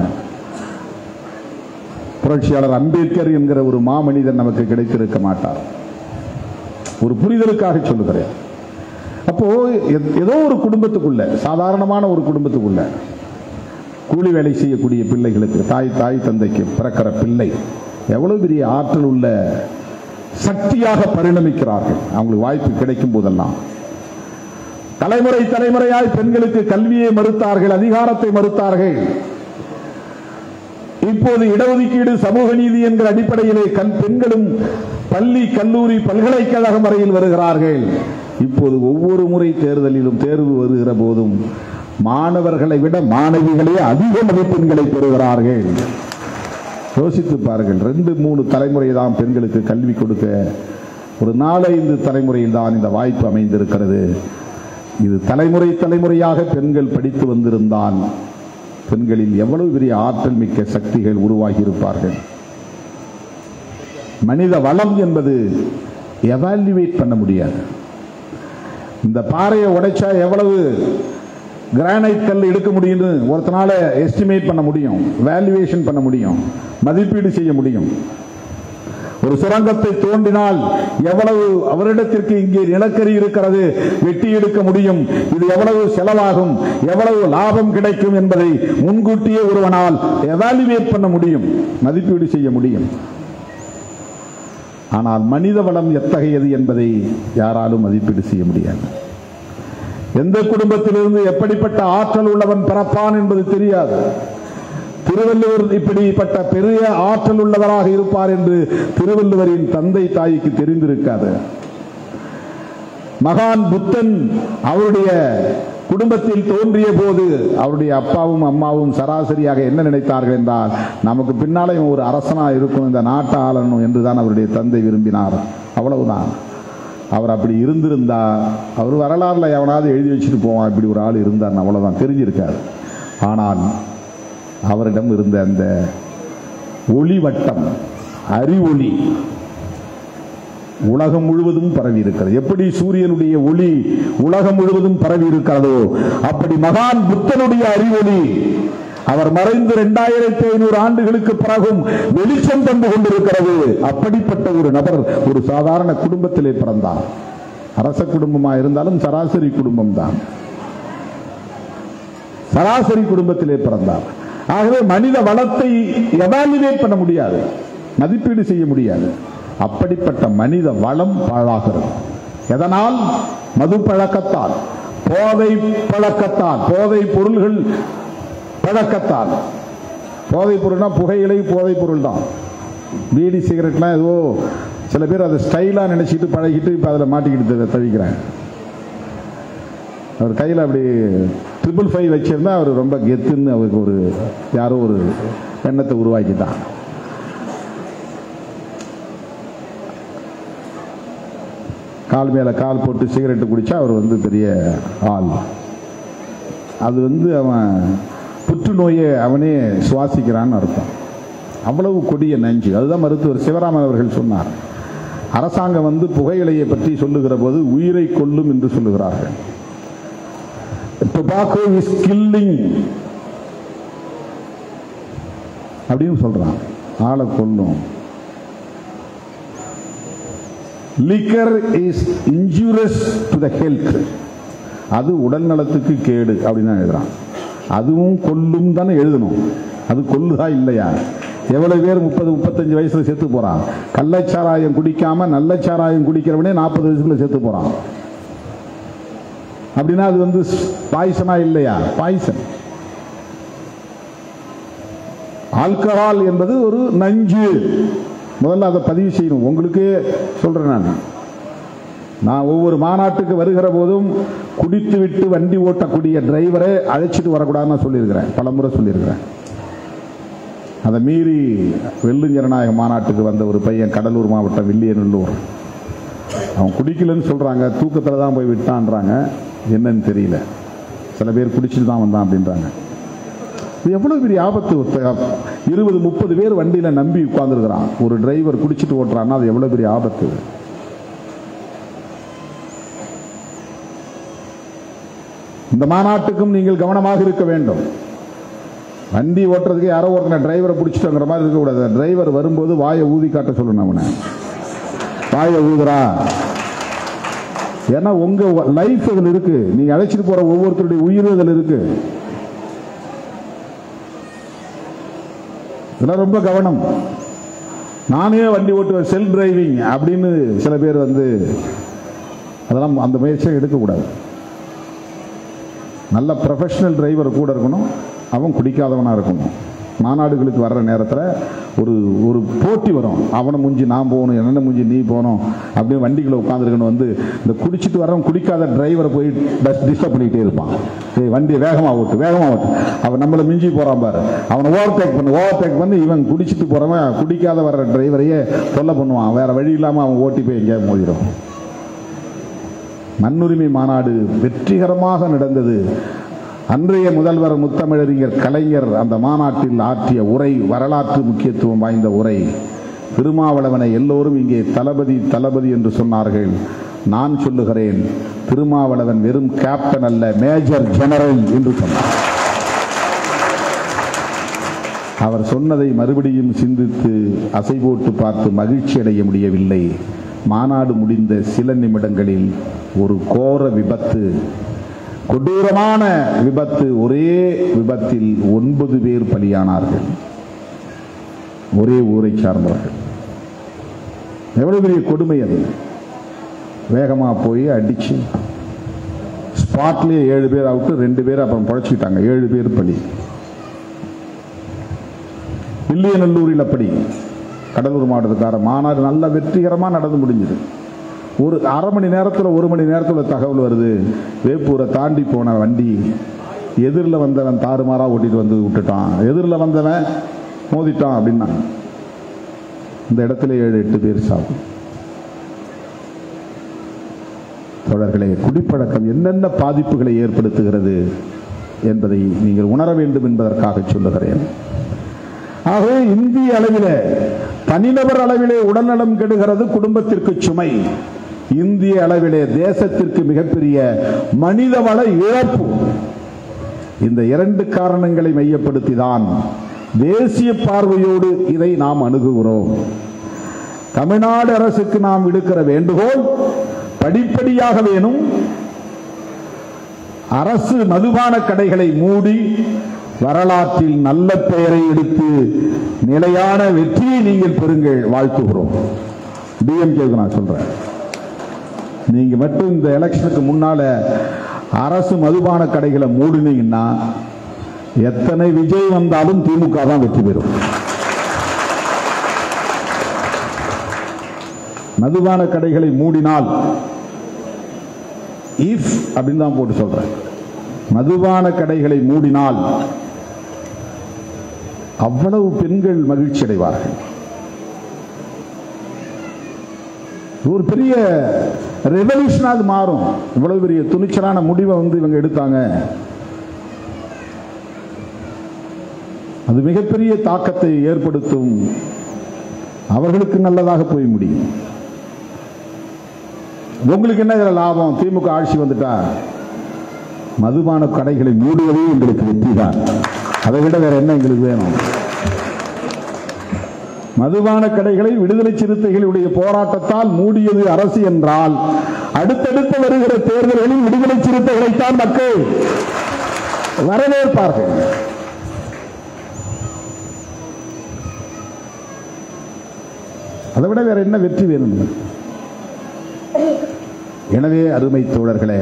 புரட்சியாளர் அம்பேத்கர் என்கிற ஒரு மாமனிதன் நமக்கு கிடைத்திருக்க மாட்டார் ஒரு புரிதலுக்காக சொல்லுகிறேன் அப்போ எ- ஏதோ ஒரு குடும்பத்துக்குள்ள சாதாரணமான ஒரு குடும்பத்துக்குள்ள கூலி வேலை செய்யக்கூடிய பிள்ளைகளுக்கு தாய் தாய் தந்தைக்கு பிறக்கிற பிள்ளை எவ்வளவு பெரிய ஆற்றல் உள்ள சக்தியாக பரிணமிக்கிறார்கள் அவங்களுக்கு வாய்ப்பு கிடைக்கும் போதெல்லாம் தலைமுறை தலைமுறையாய் பெண்களுக்கு கல்வியை மறுத்தார்கள் அதிகாரத்தை மறுத்தார்கள் இப்போது இடஒதுக்கீடு சமூக நீதி என்கிற அடிப்படையிலே கல் பெண்களும் பள்ளி கல்லூரி பல்கலைக்கழகம் வரையில் வருகிறார்கள் இப்போது ஒவ்வொரு முறை தேர்தலிலும் தேர்வு வருகிற போதும் மாணவர்களை விட மாணவிகளே அதிக மதிப்பெண்களை பெறுகிறார்கள் யோசித்து பாருங்கள் ரெண்டு மூணு தலைமுறை தான் பெண்களுக்கு கல்வி கொடுக்க ஒரு நாலைந்து தலைமுறையில் தான் இந்த வாய்ப்பு அமைந்திருக்கிறது இது தலைமுறை தலைமுறையாக பெண்கள் படித்து வந்திருந்தால் பெண்களில் எவ்வளவு பெரிய ஆற்றல் மிக்க சக்திகள் உருவாகி இருப்பார்கள் மனித வளம் என்பது எவால்யூவேட் பண்ண முடியாது இந்த பாறையை உடைச்சா எவ்வளவு கிரானைட் கல் எடுக்க முடியும்னு ஒருத்தனால எஸ்டிமேட் பண்ண முடியும் வேல்யூவேஷன் பண்ண முடியும் மதிப்பீடு செய்ய முடியும் ஒரு சுரங்கத்தை தோண்டினால் எவ்வளவு அவரிடத்திற்கு இங்கே நிலக்கரி இருக்கிறது வெட்டி எடுக்க முடியும் இது எவ்வளவு செலவாகும் எவ்வளவு லாபம் கிடைக்கும் என்பதை முன்கூட்டியே ஒருவனால் எவாலுவேட் பண்ண முடியும் மதிப்பீடு செய்ய முடியும் ஆனால் மனித வளம் எத்தகையது என்பதை யாராலும் மதிப்பீடு செய்ய முடியாது எந்த குடும்பத்திலிருந்து எப்படிப்பட்ட ஆற்றல் உள்ளவன் பிறப்பான் என்பது தெரியாது திருவள்ளுவர் இப்படிப்பட்ட பெரிய ஆற்றல் உள்ளவராக இருப்பார் என்று திருவள்ளுவரின் தந்தை தாய்க்கு தெரிந்திருக்காது மகான் புத்தன் அவருடைய குடும்பத்தில் தோன்றிய போது அவருடைய அப்பாவும் அம்மாவும் சராசரியாக என்ன நினைத்தார்கள் என்றால் நமக்கு பின்னாலே இவன் ஒரு அரசனா இருக்கும் இந்த நாட்டை ஆளணும் என்றுதான் அவருடைய தந்தை விரும்பினார் அவ்வளவுதான் அவர் அப்படி இருந்திருந்தா அவர் வரலாறுல எவனாவது எழுதி வச்சுட்டு போவான் இப்படி ஒரு ஆள் இருந்தார் அவ்வளவுதான் தெரிஞ்சிருக்காரு ஆனால் அவரிடம் இருந்த அந்த ஒளி வட்டம் அறிவொளி உலகம் முழுவதும் பரவி இருக்கிறது எப்படி சூரியனுடைய ஒளி உலகம் முழுவதும் பரவி இருக்கிறதோ அப்படி மகான் புத்தனுடைய அறிவொளி அவர் மறைந்து இரண்டாயிரத்தி ஐநூறு ஆண்டுகளுக்கு பிறகும் வெளிச்சம் தந்து கொண்டிருக்கிறது அப்படிப்பட்ட ஒரு நபர் ஒரு சாதாரண குடும்பத்திலே பிறந்தார் அரச குடும்பமா இருந்தாலும் சராசரி குடும்பம் தான் சராசரி குடும்பத்திலே பிறந்தார் ஆகவே மனித வளத்தை எவாலுவேட் பண்ண முடியாது மதிப்பீடு செய்ய முடியாது அப்படிப்பட்ட மனித வளம் பாழாகிறது எதனால் மது பழக்கத்தால் போதை பழக்கத்தால் போதை பொருள்கள் பழக்கத்தால் போதை பொருள்னா புகையிலை போதை பொருள் தான் பீடி சிகரெட்லாம் ஏதோ சில பேர் அதை ஸ்டைலாக நினைச்சிட்டு பழகிட்டு இப்போ அதில் மாட்டிக்கிட்டு தவிக்கிறாங்க அவர் கையில் அப்படி ட்ரிபிள் ஃபைவ் வச்சிருந்தா அவர் ரொம்ப கெத்துன்னு அவருக்கு ஒரு யாரோ ஒரு எண்ணத்தை உருவாக்கிட்டான் கால் மேலே கால் போட்டு சிகரெட்டு குடிச்சா அவர் வந்து பெரிய ஆள் அது வந்து அவன் புற்றுநோயை அவனே சுவாசிக்கிறான்னு அர்த்தம் அவ்வளவு கொடிய நஞ்சு அதுதான் மருத்துவர் சிவராமன் அவர்கள் சொன்னார் அரசாங்கம் வந்து புகையிலையை பற்றி சொல்லுகிற போது உயிரை கொல்லும் என்று சொல்லுகிறார்கள் டொபாக்கோ இஸ் கில்லிங் அப்படின்னு சொல்றான் ஆளை கொல்லும் liquor is injurious to the health அது உடல் நலத்துக்கு கேடு அப்படின்னு தான் எழுதுறான் அதுவும் கொல்லும் தானே எழுதணும் அது கொல்லுதா இல்லையா எவ்வளவு பேர் முப்பது முப்பத்தஞ்சு வயசுல செத்து போறான் கள்ளச்சாராயம் குடிக்காம நல்ல சாராயம் குடிக்கிறவனே நாற்பது வயசுல செத்து போறான் அப்படின்னா அது வந்து பாய்சனா இல்லையா பாய்சன் ஆல்கஹால் என்பது ஒரு நஞ்சு முதல்ல அதை பதிவு செய்யணும் உங்களுக்கே சொல்றேன் நான் நான் ஒவ்வொரு மாநாட்டுக்கு வருகிற போதும் குடித்து விட்டு வண்டி ஓட்டக்கூடிய டிரைவரை அழைச்சிட்டு வரக்கூடாதுன்னு சொல்லியிருக்கிறேன் பலமுறை சொல்லியிருக்கிறேன் அதை மீறி வெள்ளு ஜனநாயக மாநாட்டுக்கு வந்த ஒரு பையன் கடலூர் மாவட்டம் வில்லியநல்லூர் அவன் குடிக்கலன்னு சொல்றாங்க தூக்கத்தில் தான் போய் விட்டான்றாங்க என்னன்னு தெரியல சில பேர் குடிச்சிட்டு தான் வந்தான் அப்படின்றாங்க இது எவ்வளவு பெரிய ஆபத்து இருபது முப்பது பேர் வண்டியில நம்பி உட்கார்ந்துருக்கிறான் ஒரு டிரைவர் குடிச்சிட்டு ஓட்டுறான்னா அது எவ்வளவு பெரிய ஆபத்து இந்த மாநாட்டுக்கும் நீங்கள் கவனமாக இருக்க வேண்டும் வண்டி ஓட்டுறதுக்கு யாரோ ஒருத்தனை டிரைவரை பிடிச்சிட்டோங்கிற மாதிரி இருக்கக்கூடாது டிரைவர் வரும்போது வாயை ஊதி காட்ட சொல்லணும் அவனை வாயை ஊதுறா ஏன்னா உங்க லைஃப் அதில் இருக்கு நீங்க அழைச்சிட்டு போற ஒவ்வொருத்தருடைய உயிர் அதில் இருக்கு இதெல்லாம் ரொம்ப கவனம் நானே வண்டி ஓட்டுவேன் செல்ஃப் டிரைவிங் அப்படின்னு சில பேர் வந்து அதெல்லாம் அந்த முயற்சியை எடுக்கக்கூடாது நல்ல ப்ரொஃபஷனல் டிரைவர் கூட இருக்கணும் அவன் குடிக்காதவனாக இருக்கணும் மாநாடுகளுக்கு வர்ற நேரத்தில் ஒரு ஒரு போட்டி வரும் அவனை முஞ்சி நான் போகணும் என்னென்ன முஞ்சி நீ போகணும் அப்படின்னு வண்டிகளை உட்காந்துருக்கணும் வந்து இந்த குடிச்சிட்டு வரவன் குடிக்காத டிரைவரை போய் டிஸ்டர்ப் பண்ணிக்கிட்டே இருப்பான் ஏய் வண்டி வேகமாக ஓட்டு வேகமாக ஓட்டு அவன் நம்மளை மிஞ்சி போகிறான் பாரு அவனை ஓவர்டேக் பண்ணு ஓவர்டேக் பண்ணி இவன் குடிச்சிட்டு போகிறவன் குடிக்காத வர்ற டிரைவரையே தொல்லை பண்ணுவான் வேற வழி இல்லாமல் அவன் ஓட்டி போய் எங்கேயாவது மோதிடும் மண்ணுரிமை மாநாடு வெற்றிகரமாக நடந்தது அன்றைய முதல்வர் முத்தமிழறிஞர் கலைஞர் அந்த மாநாட்டில் ஆற்றிய உரை வரலாற்று முக்கியத்துவம் வாய்ந்த உரை திருமாவளவனை எல்லோரும் இங்கே தளபதி தளபதி என்று சொன்னார்கள் நான் சொல்லுகிறேன் திருமாவளவன் வெறும் கேப்டன் அல்ல மேஜர் ஜெனரல் என்று சொன்னார் அவர் சொன்னதை மறுபடியும் சிந்தித்து அசை போட்டு பார்த்து மகிழ்ச்சி அடைய முடியவில்லை மாநாடு முடிந்த சில நிமிடங்களில் ஒரு கோர விபத்து கொடூரமான விபத்து ஒரே விபத்தில் ஒன்பது பேர் பலியானார்கள் ஒரே ஊரை சார்ந்தவர்கள் எவ்வளவு பெரிய கொடுமை அது வேகமா போய் அடிச்சு ஸ்பாட்லயே ஏழு பேர் அவுட்டு ரெண்டு பேர் அப்புறம் புழைச்சிக்கிட்டாங்க ஏழு பேர் பலி வில்லியநல்லூரில் அப்படி கடலூர் மாவட்டத்துக்கார மாநாடு நல்ல வெற்றிகரமாக நடந்து முடிஞ்சது ஒரு அரை மணி நேரத்தில் ஒரு மணி நேரத்தில் தகவல் வருது வேப்பூரை தாண்டி போன வண்டி எதிரில் வந்தவன் தாறுமாறாக ஓட்டிட்டு வந்து விட்டுட்டான் எதிரில் வந்தவன் மோதிட்டான் அப்படின்னா இந்த இடத்துல ஏழு எட்டு பேர் சாப்பிடும் தோழர்களே குடிப்பழக்கம் என்னென்ன பாதிப்புகளை ஏற்படுத்துகிறது என்பதை நீங்கள் உணர வேண்டும் என்பதற்காக சொல்லுகிறேன் ஆகவே இந்திய அளவிலே தனிநபர் அளவிலே உடல்நலம் கெடுகிறது குடும்பத்திற்கு சுமை இந்திய அளவிலே தேசத்திற்கு மிகப்பெரிய மனிதவள இழப்பு இந்த இரண்டு காரணங்களை மையப்படுத்தி தான் தேசிய பார்வையோடு இதை நாம் அணுகுகிறோம் தமிழ்நாடு அரசுக்கு நாம் விடுக்கிற வேண்டுகோள் படிப்படியாக வேணும் அரசு மதுபான கடைகளை மூடி வரலாற்றில் நல்ல பெயரை எடுத்து நிலையான வெற்றியை நீங்கள் பெறுங்கள் வாழ்த்துகிறோம் டிஎம்கேக்கு நான் சொல்றேன் நீங்க மட்டும் இந்த எலெக்ஷனுக்கு முன்னால அரசு மதுபான கடைகளை மூடினீங்கன்னா எத்தனை விஜய் வந்தாலும் திமுக தான் வெற்றி பெறும் மதுபான கடைகளை மூடினால் இஃப் அப்படின்னு தான் போட்டு சொல்றேன் மதுபான கடைகளை மூடினால் அவ்வளவு பெண்கள் மகிழ்ச்சி அடைவார்கள் இது ஒரு பெரிய ரெவல்யூஷனா அது மாறும் இவ்வளவு பெரிய துணிச்சலான முடிவை வந்து இவங்க எடுத்தாங்க அது மிகப்பெரிய தாக்கத்தை ஏற்படுத்தும் அவர்களுக்கு நல்லதாக போய் முடியும் உங்களுக்கு என்ன இதுல லாபம் திமுக ஆட்சி வந்துட்டா மதுபான கடைகளை மூடுவதே எங்களுக்கு வெற்றி தான் அதை விட வேற என்ன எங்களுக்கு வேணும் மதுபான கடைகளை விடுதலை சிறுத்தைகளுடைய போராட்டத்தால் மூடியது அரசு என்றால் அடுத்தடுத்து வருகிற தேர்தல்களில் விடுதலை சிறுத்தைகளைத்தான் மக்கள் வரவேற்பார்கள் அதை விட வேற என்ன வெற்றி வேணும் எனவே அருமை தோழர்களே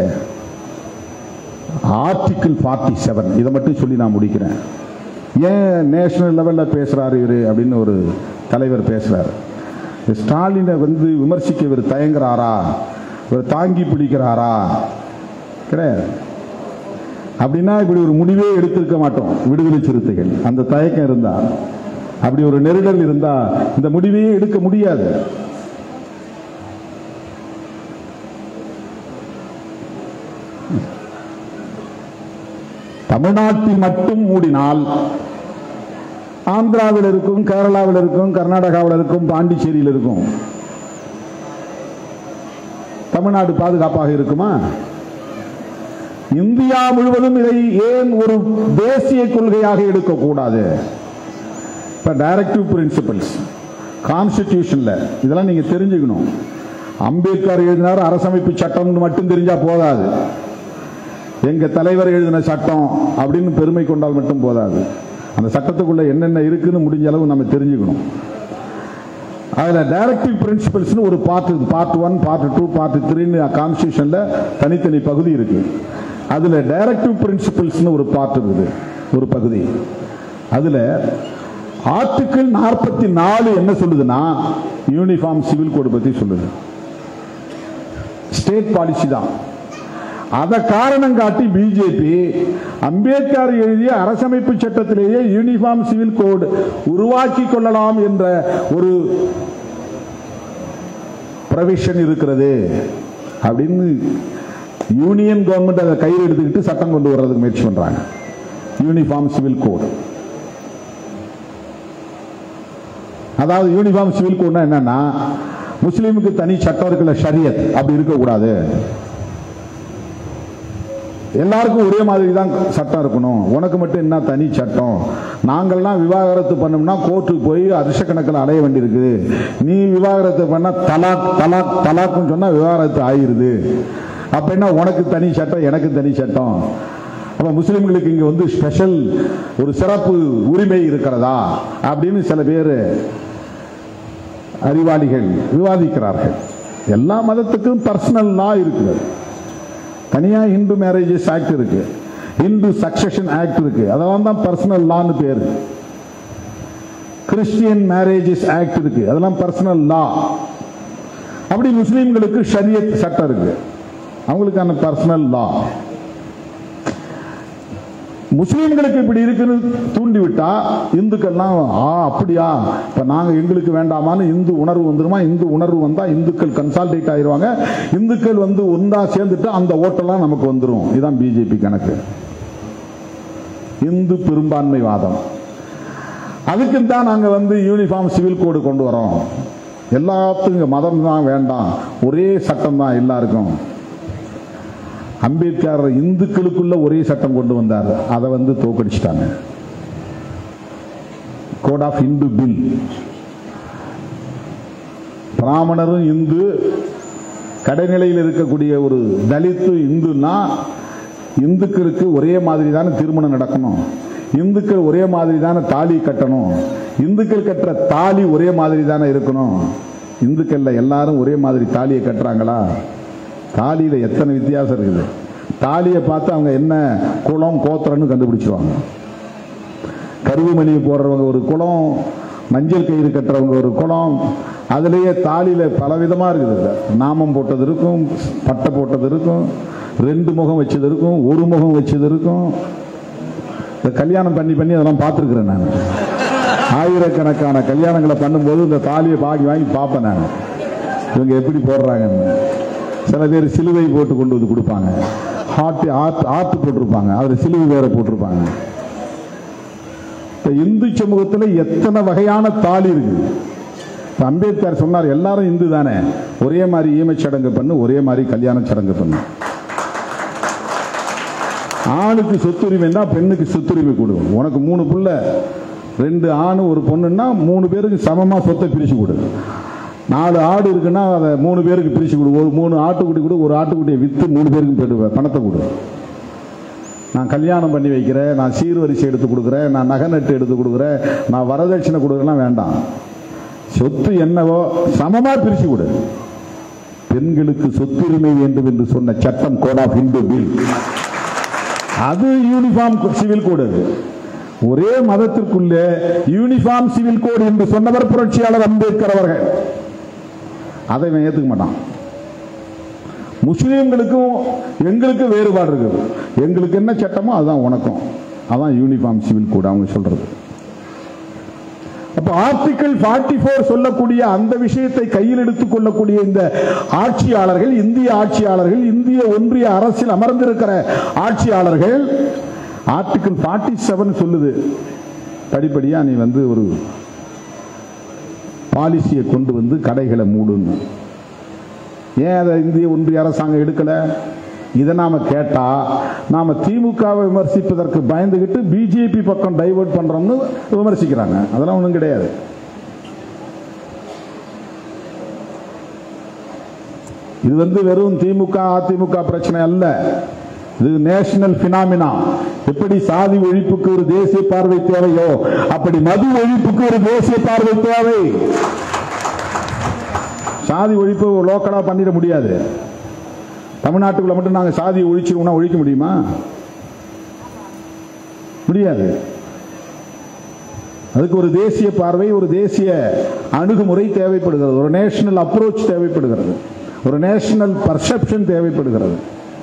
ஆர்டிகிள் ஃபார்ட்டி செவன் இதை மட்டும் சொல்லி நான் முடிக்கிறேன் ஏன் நேஷனல் லெவலில் பேசுகிறாரு இவர் அப்படின்னு ஒரு தலைவர் பேசுகிறார் ஸ்டாலினை வந்து விமர்சிக்க இவர் தயங்குறாரா இவர் தாங்கி பிடிக்கிறாரா கிடையாது அப்படின்னா இப்படி ஒரு முடிவே எடுத்திருக்க மாட்டோம் விடுதலை சிறுத்தைகள் அந்த தயக்கம் இருந்தா அப்படி ஒரு நெருடல் இருந்தா இந்த முடிவையே எடுக்க முடியாது தமிழ்நாட்டில் மட்டும் மூடினால் ஆந்திராவில் இருக்கும் கேரளாவில் இருக்கும் கர்நாடகாவில் இருக்கும் பாண்டிச்சேரியில் இருக்கும் தமிழ்நாடு பாதுகாப்பாக இருக்குமா இந்தியா முழுவதும் இதை ஏன் ஒரு தேசிய கொள்கையாக எடுக்கக்கூடாது இப்ப டைரக்டிவ் பிரின்சிபல்ஸ் கான்ஸ்டிடியூஷன்ல இதெல்லாம் நீங்க தெரிஞ்சுக்கணும் அம்பேத்கர் எழுதினார் அரசமைப்பு சட்டம்னு மட்டும் தெரிஞ்சா போதாது எங்க தலைவர் எழுதின சட்டம் அப்படின்னு பெருமை கொண்டால் மட்டும் போதாது அந்த சட்டத்துக்குள்ள என்னென்ன இருக்குன்னு முடிஞ்ச அளவு நம்ம தெரிஞ்சுக்கணும் அதுல டைரக்டிவ் பிரின்சிபல்ஸ்னு ஒரு பார்ட் இருக்கு part one part two part த்ரீன்னு கான்ஸ்டியூஷன்ல தனித்தனி பகுதி இருக்கு அதுல டைரக்டிவ் பிரின்சிபல்ஸ்னு ஒரு பார்ட் இருக்குது ஒரு பகுதி அதுல ஆர்டிகிள் நாற்பத்தி நாலு என்ன சொல்லுதுன்னா யூனிஃபார்ம் சிவில் கோடு பத்தி சொல்லுது ஸ்டேட் பாலிசி தான் அதை காரணம் காட்டி பிஜேபி அம்பேத்கர் எழுதிய அரசமைப்பு சட்டத்திலேயே யூனிஃபார்ம் சிவில் கோடு உருவாக்கி கொள்ளலாம் என்ற ஒரு ப்ரொவிஷன் இருக்கிறது அப்படின்னு யூனியன் கவர்மெண்ட் அதை கையில் எடுத்துக்கிட்டு சட்டம் கொண்டு வர்றதுக்கு முயற்சி பண்றாங்க யூனிஃபார்ம் சிவில் கோடு அதாவது யூனிஃபார்ம் சிவில் கோட்னா என்னன்னா முஸ்லீமுக்கு தனி சட்டம் இருக்குல்ல ஷரியத் அப்படி இருக்கக்கூடாது எல்லாருக்கும் ஒரே மாதிரி தான் சட்டம் இருக்கணும் உனக்கு மட்டும் என்ன தனி சட்டம் நாங்கள்லாம் விவாகரத்து பண்ணோம்னா கோர்ட்டுக்கு போய் வருஷக்கணக்கில் அலைய வேண்டியிருக்குது நீ விவாகரத்து பண்ணா தலாக் தலாக் தலாக்னு சொன்னா விவாகரத்து ஆயிருது அப்ப என்ன உனக்கு தனி சட்டம் எனக்கு தனி சட்டம் அப்ப முஸ்லிம்களுக்கு இங்க வந்து ஸ்பெஷல் ஒரு சிறப்பு உரிமை இருக்கிறதா அப்படின்னு சில பேர் அறிவாளிகள் விவாதிக்கிறார்கள் எல்லா மதத்துக்கும் பர்சனல் லா இருக்குது தனியா இந்து மேரேஜஸ் ஆக்ட் இருக்கு இந்து சக்சஷன் ஆக்ட் இருக்கு அதெல்லாம் தான் பர்சனல் லான்னு பேரு கிறிஸ்டியன் மேரேஜஸ் ஆக்ட் இருக்கு அதெல்லாம் பர்சனல் லா அப்படி முஸ்லீம்களுக்கு ஷரியத் சட்டம் இருக்கு அவங்களுக்கான பர்சனல் லா முஸ்லீம்களுக்கு இப்படி இருக்குன்னு தூண்டி விட்டா இந்துக்கள்லாம் ஆ அப்படியா இப்ப நாங்க எங்களுக்கு வேண்டாமான்னு இந்து உணர்வு வந்துருமா இந்து உணர்வு வந்தா இந்துக்கள் கன்சால்டேட் ஆயிருவாங்க இந்துக்கள் வந்து ஒன்றா சேர்ந்துட்டு அந்த ஓட்டெல்லாம் நமக்கு வந்துரும் இதுதான் பிஜேபி கணக்கு இந்து பெரும்பான்மை வாதம் அதுக்கு தான் நாங்க வந்து யூனிஃபார்ம் சிவில் கோடு கொண்டு வரோம் எல்லாத்துக்கும் மதம் தான் வேண்டாம் ஒரே சட்டம் தான் எல்லாருக்கும் அம்பேத்கர் இந்துக்களுக்குள்ள ஒரே சட்டம் கொண்டு வந்தார் அதை வந்து தோக்கடிச்சிட்டாங்க கோட் ஆஃப் இந்து பில் பிராமணரும் இந்து கடைநிலையில் இருக்கக்கூடிய ஒரு தலித்து இந்துன்னா இந்துக்களுக்கு ஒரே மாதிரி தானே திருமணம் நடக்கணும் இந்துக்கள் ஒரே மாதிரி தானே தாலி கட்டணும் இந்துக்கள் கட்டுற தாலி ஒரே மாதிரி தானே இருக்கணும் இந்துக்கள்ல எல்லாரும் ஒரே மாதிரி தாலியை கட்டுறாங்களா தாலியில எத்தனை வித்தியாசம் இருக்குது தாலியை பார்த்து அவங்க என்ன குளம் கோத்திரன்னு கண்டுபிடிச்சிருவாங்க கருவுமணியை போடுறவங்க ஒரு குளம் மஞ்சள் கயிறு கட்டுறவங்க ஒரு குளம் அதுலேயே தாலியில பல விதமா இருக்குது நாமம் போட்டது இருக்கும் பட்டை போட்டது இருக்கும் ரெண்டு முகம் வச்சது இருக்கும் ஒரு முகம் வச்சது இருக்கும் இந்த கல்யாணம் பண்ணி பண்ணி அதெல்லாம் பார்த்துருக்குறேன் நான் ஆயிரக்கணக்கான கல்யாணங்களை பண்ணும்போது இந்த தாலியை பாக்கி வாங்கி பார்ப்பேன் நான் இவங்க எப்படி போடுறாங்கன்னு சில பேர் சிலுவை போட்டு கொண்டு வந்து கொடுப்பாங்க ஹார்ட் ஆர்ட் ஆர்ட் போட்டிருப்பாங்க அதில் சிலுவை வேற போட்டிருப்பாங்க இப்ப இந்து சமூகத்தில் எத்தனை வகையான தாலி இருக்கு இப்ப அம்பேத்கர் சொன்னார் எல்லாரும் இந்து தானே ஒரே மாதிரி ஈமச் சடங்கு பண்ணு ஒரே மாதிரி கல்யாண சடங்கு பண்ணு ஆணுக்கு சொத்துரிமை தான் பெண்ணுக்கு சொத்துரிமை கொடு உனக்கு மூணு புள்ள ரெண்டு ஆணு ஒரு பொண்ணுன்னா மூணு பேருக்கு சமமா சொத்தை பிரிச்சு கொடு நாலு ஆடு இருக்குன்னா அதை மூணு பேருக்கு பிரிச்சு கொடு ஒரு மூணு ஆட்டுக்குட்டி கொடு ஒரு ஆட்டுக்குட்டியை வித்து மூணு பேருக்கு போயிட்டு பணத்தை கொடு நான் கல்யாணம் பண்ணி வைக்கிறேன் நான் சீர்வரிசை எடுத்து கொடுக்குறேன் நான் நகை நட்டு எடுத்து கொடுக்குறேன் நான் வரதட்சணை கொடுக்குறேன் வேண்டாம் சொத்து என்னவோ சமமா பிரிச்சு கொடு பெண்களுக்கு சொத்துரிமை வேண்டும் என்று சொன்ன சட்டம் கோட் ஆஃப் இந்து பில் அது யூனிஃபார்ம் சிவில் கோடு அது ஒரே மதத்திற்குள்ளே யூனிஃபார்ம் சிவில் கோடு என்று சொன்னவர் புரட்சியாளர் அம்பேத்கர் அவர்கள் அதை இவன் ஏத்துக்க மாட்டான் முஸ்லீம்களுக்கும் எங்களுக்கும் வேறுபாடு இருக்குது எங்களுக்கு என்ன சட்டமோ அதுதான் உனக்கும் அதான் யூனிஃபார்ம் சிவில் கோடு அவங்க சொல்றது அப்ப ஆர்டிகிள் 44 சொல்லக்கூடிய அந்த விஷயத்தை கையில் எடுத்துக் கொள்ளக்கூடிய இந்த ஆட்சியாளர்கள் இந்திய ஆட்சியாளர்கள் இந்திய ஒன்றிய அரசில் அமர்ந்திருக்கிற ஆட்சியாளர்கள் ஆர்டிகிள் 47 சொல்லுது படிப்படியா நீ வந்து ஒரு பாலிசியை கொண்டு வந்து கடைகளை மூடுன்னு ஏன் அதை இந்திய ஒன்றிய அரசாங்கம் எடுக்கல இதை நாம கேட்டா நாம திமுகவை விமர்சிப்பதற்கு பயந்துகிட்டு பிஜேபி பக்கம் டைவர்ட் பண்றோம்னு விமர்சிக்கிறாங்க அதெல்லாம் ஒண்ணும் கிடையாது இது வந்து வெறும் திமுக அதிமுக பிரச்சனை அல்ல இது நேஷனல் பினாமினா எப்படி சாதி ஒழிப்புக்கு ஒரு தேசிய பார்வை தேவையோ அப்படி மது ஒழிப்புக்கு ஒரு தேசிய பார்வை தேவை சாதி ஒழிப்பு லோக்கலாக பண்ணிட முடியாது தமிழ்நாட்டுக்குள்ள மட்டும் நாங்கள் சாதியை ஒழிச்சிருவோம்னா ஒழிக்க முடியுமா முடியாது அதுக்கு ஒரு தேசிய பார்வை ஒரு தேசிய அணுகுமுறை தேவைப்படுகிறது ஒரு நேஷனல் அப்ரோச் தேவைப்படுகிறது ஒரு நேஷனல் பர்செப்ஷன் தேவைப்படுகிறது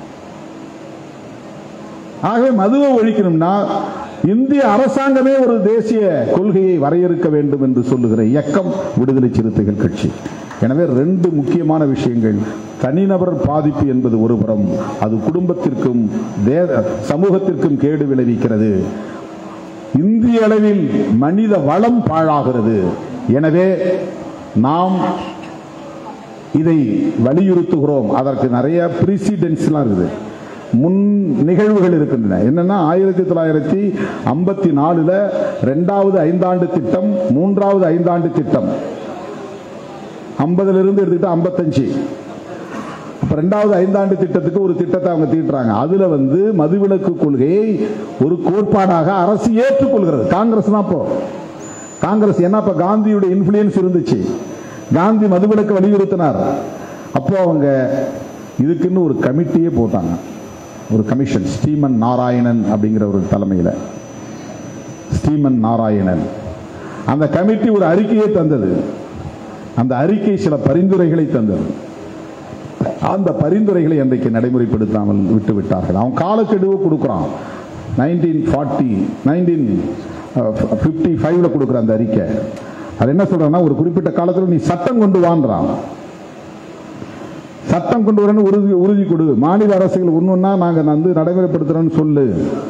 ஆகவே மதுவை ஒழிக்கணும்னா இந்திய அரசாங்கமே ஒரு தேசிய கொள்கையை வரையறுக்க வேண்டும் என்று சொல்லுகிற இயக்கம் விடுதலை சிறுத்தைகள் கட்சி எனவே ரெண்டு முக்கியமான விஷயங்கள் தனிநபர் பாதிப்பு என்பது ஒருபுறம் அது குடும்பத்திற்கும் தே- சமூகத்திற்கும் கேடு விளைவிக்கிறது இந்திய அளவில் மனித வளம் பாழாகிறது எனவே நாம் இதை வலியுறுத்துகிறோம் அதற்கு நிறைய பிரசிடென்ட்ஸ்லாம் இருக்குது முன் நிகழ்வுகள் இருக்கின்றன என்னன்னா ஆயிரத்தி தொள்ளாயிரத்தி ஐம்பத்தி நாலுல ரெண்டாவது ஐந்தாண்டு திட்டம் மூன்றாவது ஐந்தாண்டு திட்டம் ஐம்பதுல இருந்து எடுத்துக்கிட்டா ஐம்பத்தஞ்சு அப்ப ரெண்டாவது ஐந்தாண்டு திட்டத்துக்கு ஒரு திட்டத்தை அவங்க தீட்டுறாங்க அதுல வந்து மதுவிலக்கு கொள்கையை ஒரு கோட்பாடாக அரசு ஏற்றுக்கொள்கிறது காங்கிரஸ் தான் இப்போ காங்கிரஸ் என்ன இப்ப காந்தியுடைய இன்ஃபுளுயன்ஸ் இருந்துச்சு காந்தி மதுவிலக்கு வலியுறுத்தினார் அப்போ அவங்க இதுக்குன்னு ஒரு கமிட்டியே போட்டாங்க ஒரு கமிஷன் ஸ்ரீமன் நாராயணன் அப்படிங்கிற ஒரு தலைமையில் ஸ்ரீமன் நாராயணன் அந்த கமிட்டி ஒரு அறிக்கையை தந்தது அந்த அறிக்கை சில பரிந்துரைகளை தந்தது அந்த பரிந்துரைகளை அன்றைக்கு நடைமுறைப்படுத்தாமல் விட்டு விட்டார்கள் அவன் காலக்கெடுவு கொடுக்குறான் நைன்டீன் ஃபார்ட்டி நைன்டீன் ஃபிஃப்டி ஃபைவ்ல கொடுக்குற அந்த அறிக்கை அது என்ன சொல்றான்னா ஒரு குறிப்பிட்ட காலத்தில் நீ சட்டம் கொண்டு வான்றான் சட்டம் கொண்டு வரணும் உறுதி உறுதி கொடு மாநில அரசுகள் ஒன்னொன்னா நாங்க வந்து நடைமுறைப்படுத்துறோம்னு சொல்லு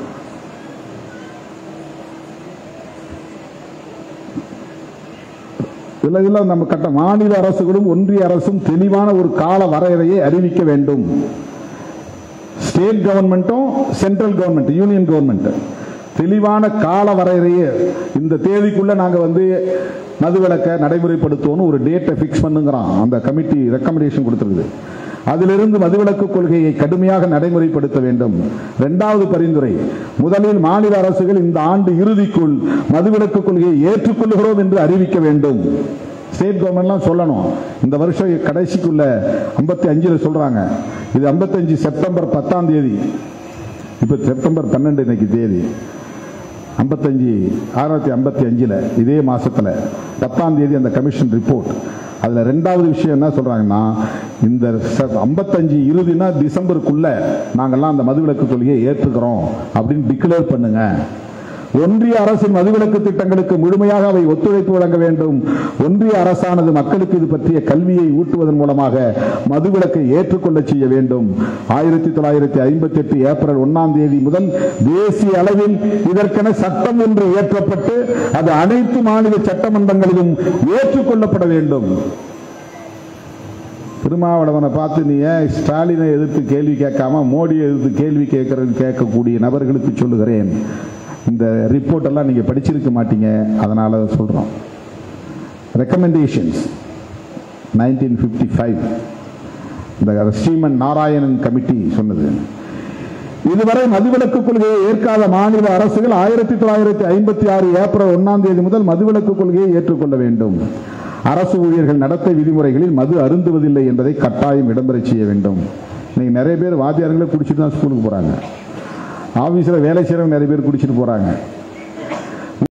இல்ல இல்ல நம்ம கட்ட மாநில அரசுகளும் ஒன்றிய அரசும் தெளிவான ஒரு கால வரையறையை அறிவிக்க வேண்டும் ஸ்டேட் கவர்மெண்ட்டும் சென்ட்ரல் கவர்மெண்ட் யூனியன் கவர்மெண்ட் தெளிவான கால வரையறையை இந்த தேதிக்குள்ள நாங்க வந்து மதுவிலக்க நடைமுறைப்படுத்துவோம்னு ஒரு டேட்டை ஃபிக்ஸ் பண்ணுங்கிறான் அந்த கமிட்டி ரெக்கமெண்டேஷன் கொடுத்துருக்குது அதிலிருந்து மதுவிலக்கு கொள்கையை கடுமையாக நடைமுறைப்படுத்த வேண்டும் இரண்டாவது பரிந்துரை முதலில் மாநில அரசுகள் இந்த ஆண்டு இறுதிக்குள் மதுவிலக்கு கொள்கையை ஏற்றுக்கொள்கிறோம் என்று அறிவிக்க வேண்டும் ஸ்டேட் கவர்மெண்ட்லாம் சொல்லணும் இந்த வருஷம் கடைசிக்குள்ள ஐம்பத்தி அஞ்சுல சொல்றாங்க இது 55 செப்டம்பர் பத்தாம் தேதி இப்ப செப்டம்பர் பன்னெண்டு இன்னைக்கு தேதி ஐம்பத்தஞ்சு ஆயிரத்தி ஐம்பத்தி அஞ்சுல இதே மாசத்துல பத்தாம் தேதி அந்த கமிஷன் ரிப்போர்ட் அதுல ரெண்டாவது விஷயம் என்ன சொல்றாங்கன்னா இந்த ச- 55 இறுதினா டிசம்பருக்குள்ள நாங்கெல்லாம் அந்த மதுவிலக்கு கொள்கையை ஏற்றுக்கிறோம் அப்படின்னு டிக்ளேர் பண்ணுங்க ஒன்றிய அரசின் மதுவிலக்கு திட்டங்களுக்கு முழுமையாக அவை ஒத்துழைப்பு வழங்க வேண்டும் ஒன்றிய அரசானது மக்களுக்கு இது பற்றிய கல்வியை ஊட்டுவதன் மூலமாக மதுவிலக்கை ஏற்றுக்கொள்ள செய்ய வேண்டும் ஆயிரத்தி தொள்ளாயிரத்தி ஐம்பத்தி எட்டு ஏப்ரல் ஒன்னாம் தேதி முதல் தேசிய அளவில் இதற்கென சட்டம் ஒன்று இயற்றப்பட்டு அது அனைத்து மாநில சட்டமன்றங்களிலும் ஏற்றுக்கொள்ளப்பட வேண்டும் திருமாவளவனை பார்த்து நீ ஏன் ஸ்டாலினை எதிர்த்து கேள்வி கேட்காம மோடியை எதிர்த்து கேள்வி கேட்கறது கேட்கக்கூடிய நபர்களுக்கு சொல்லுகிறேன் இந்த ரிப்போர்ட் எல்லாம் நீங்க படிச்சிருக்க மாட்டீங்க அதனால சொல்றோம் ரெக்கமெண்டேஷன்ஸ் நைன்டீன் ஃபிஃப்டி ஃபைவ் இந்த ஸ்ரீமன் நாராயணன் கமிட்டி சொன்னது இதுவரை மதுவிலக்கு கொள்கையை ஏற்காத மாநில அரசுகள் ஆயிரத்தி தொள்ளாயிரத்தி ஐம்பத்தி ஆறு ஏப்ரல் ஒன்னாம் தேதி முதல் மதுவிலக்கு கொள்கையை ஏற்றுக்கொள்ள வேண்டும் அரசு ஊழியர்கள் நடத்தை விதிமுறைகளில் மது அருந்துவதில்லை என்பதை கட்டாயம் இடம்பெறச் செய்ய வேண்டும் இன்னைக்கு நிறைய பேர் வாத்தியாரங்களே குடிச்சிட்டு தான் ஸ்கூலுக்கு போறாங்க ஆபீஸ்ல வேலை செய்யறவங்க நிறைய பேர் குடிச்சிட்டு போறாங்க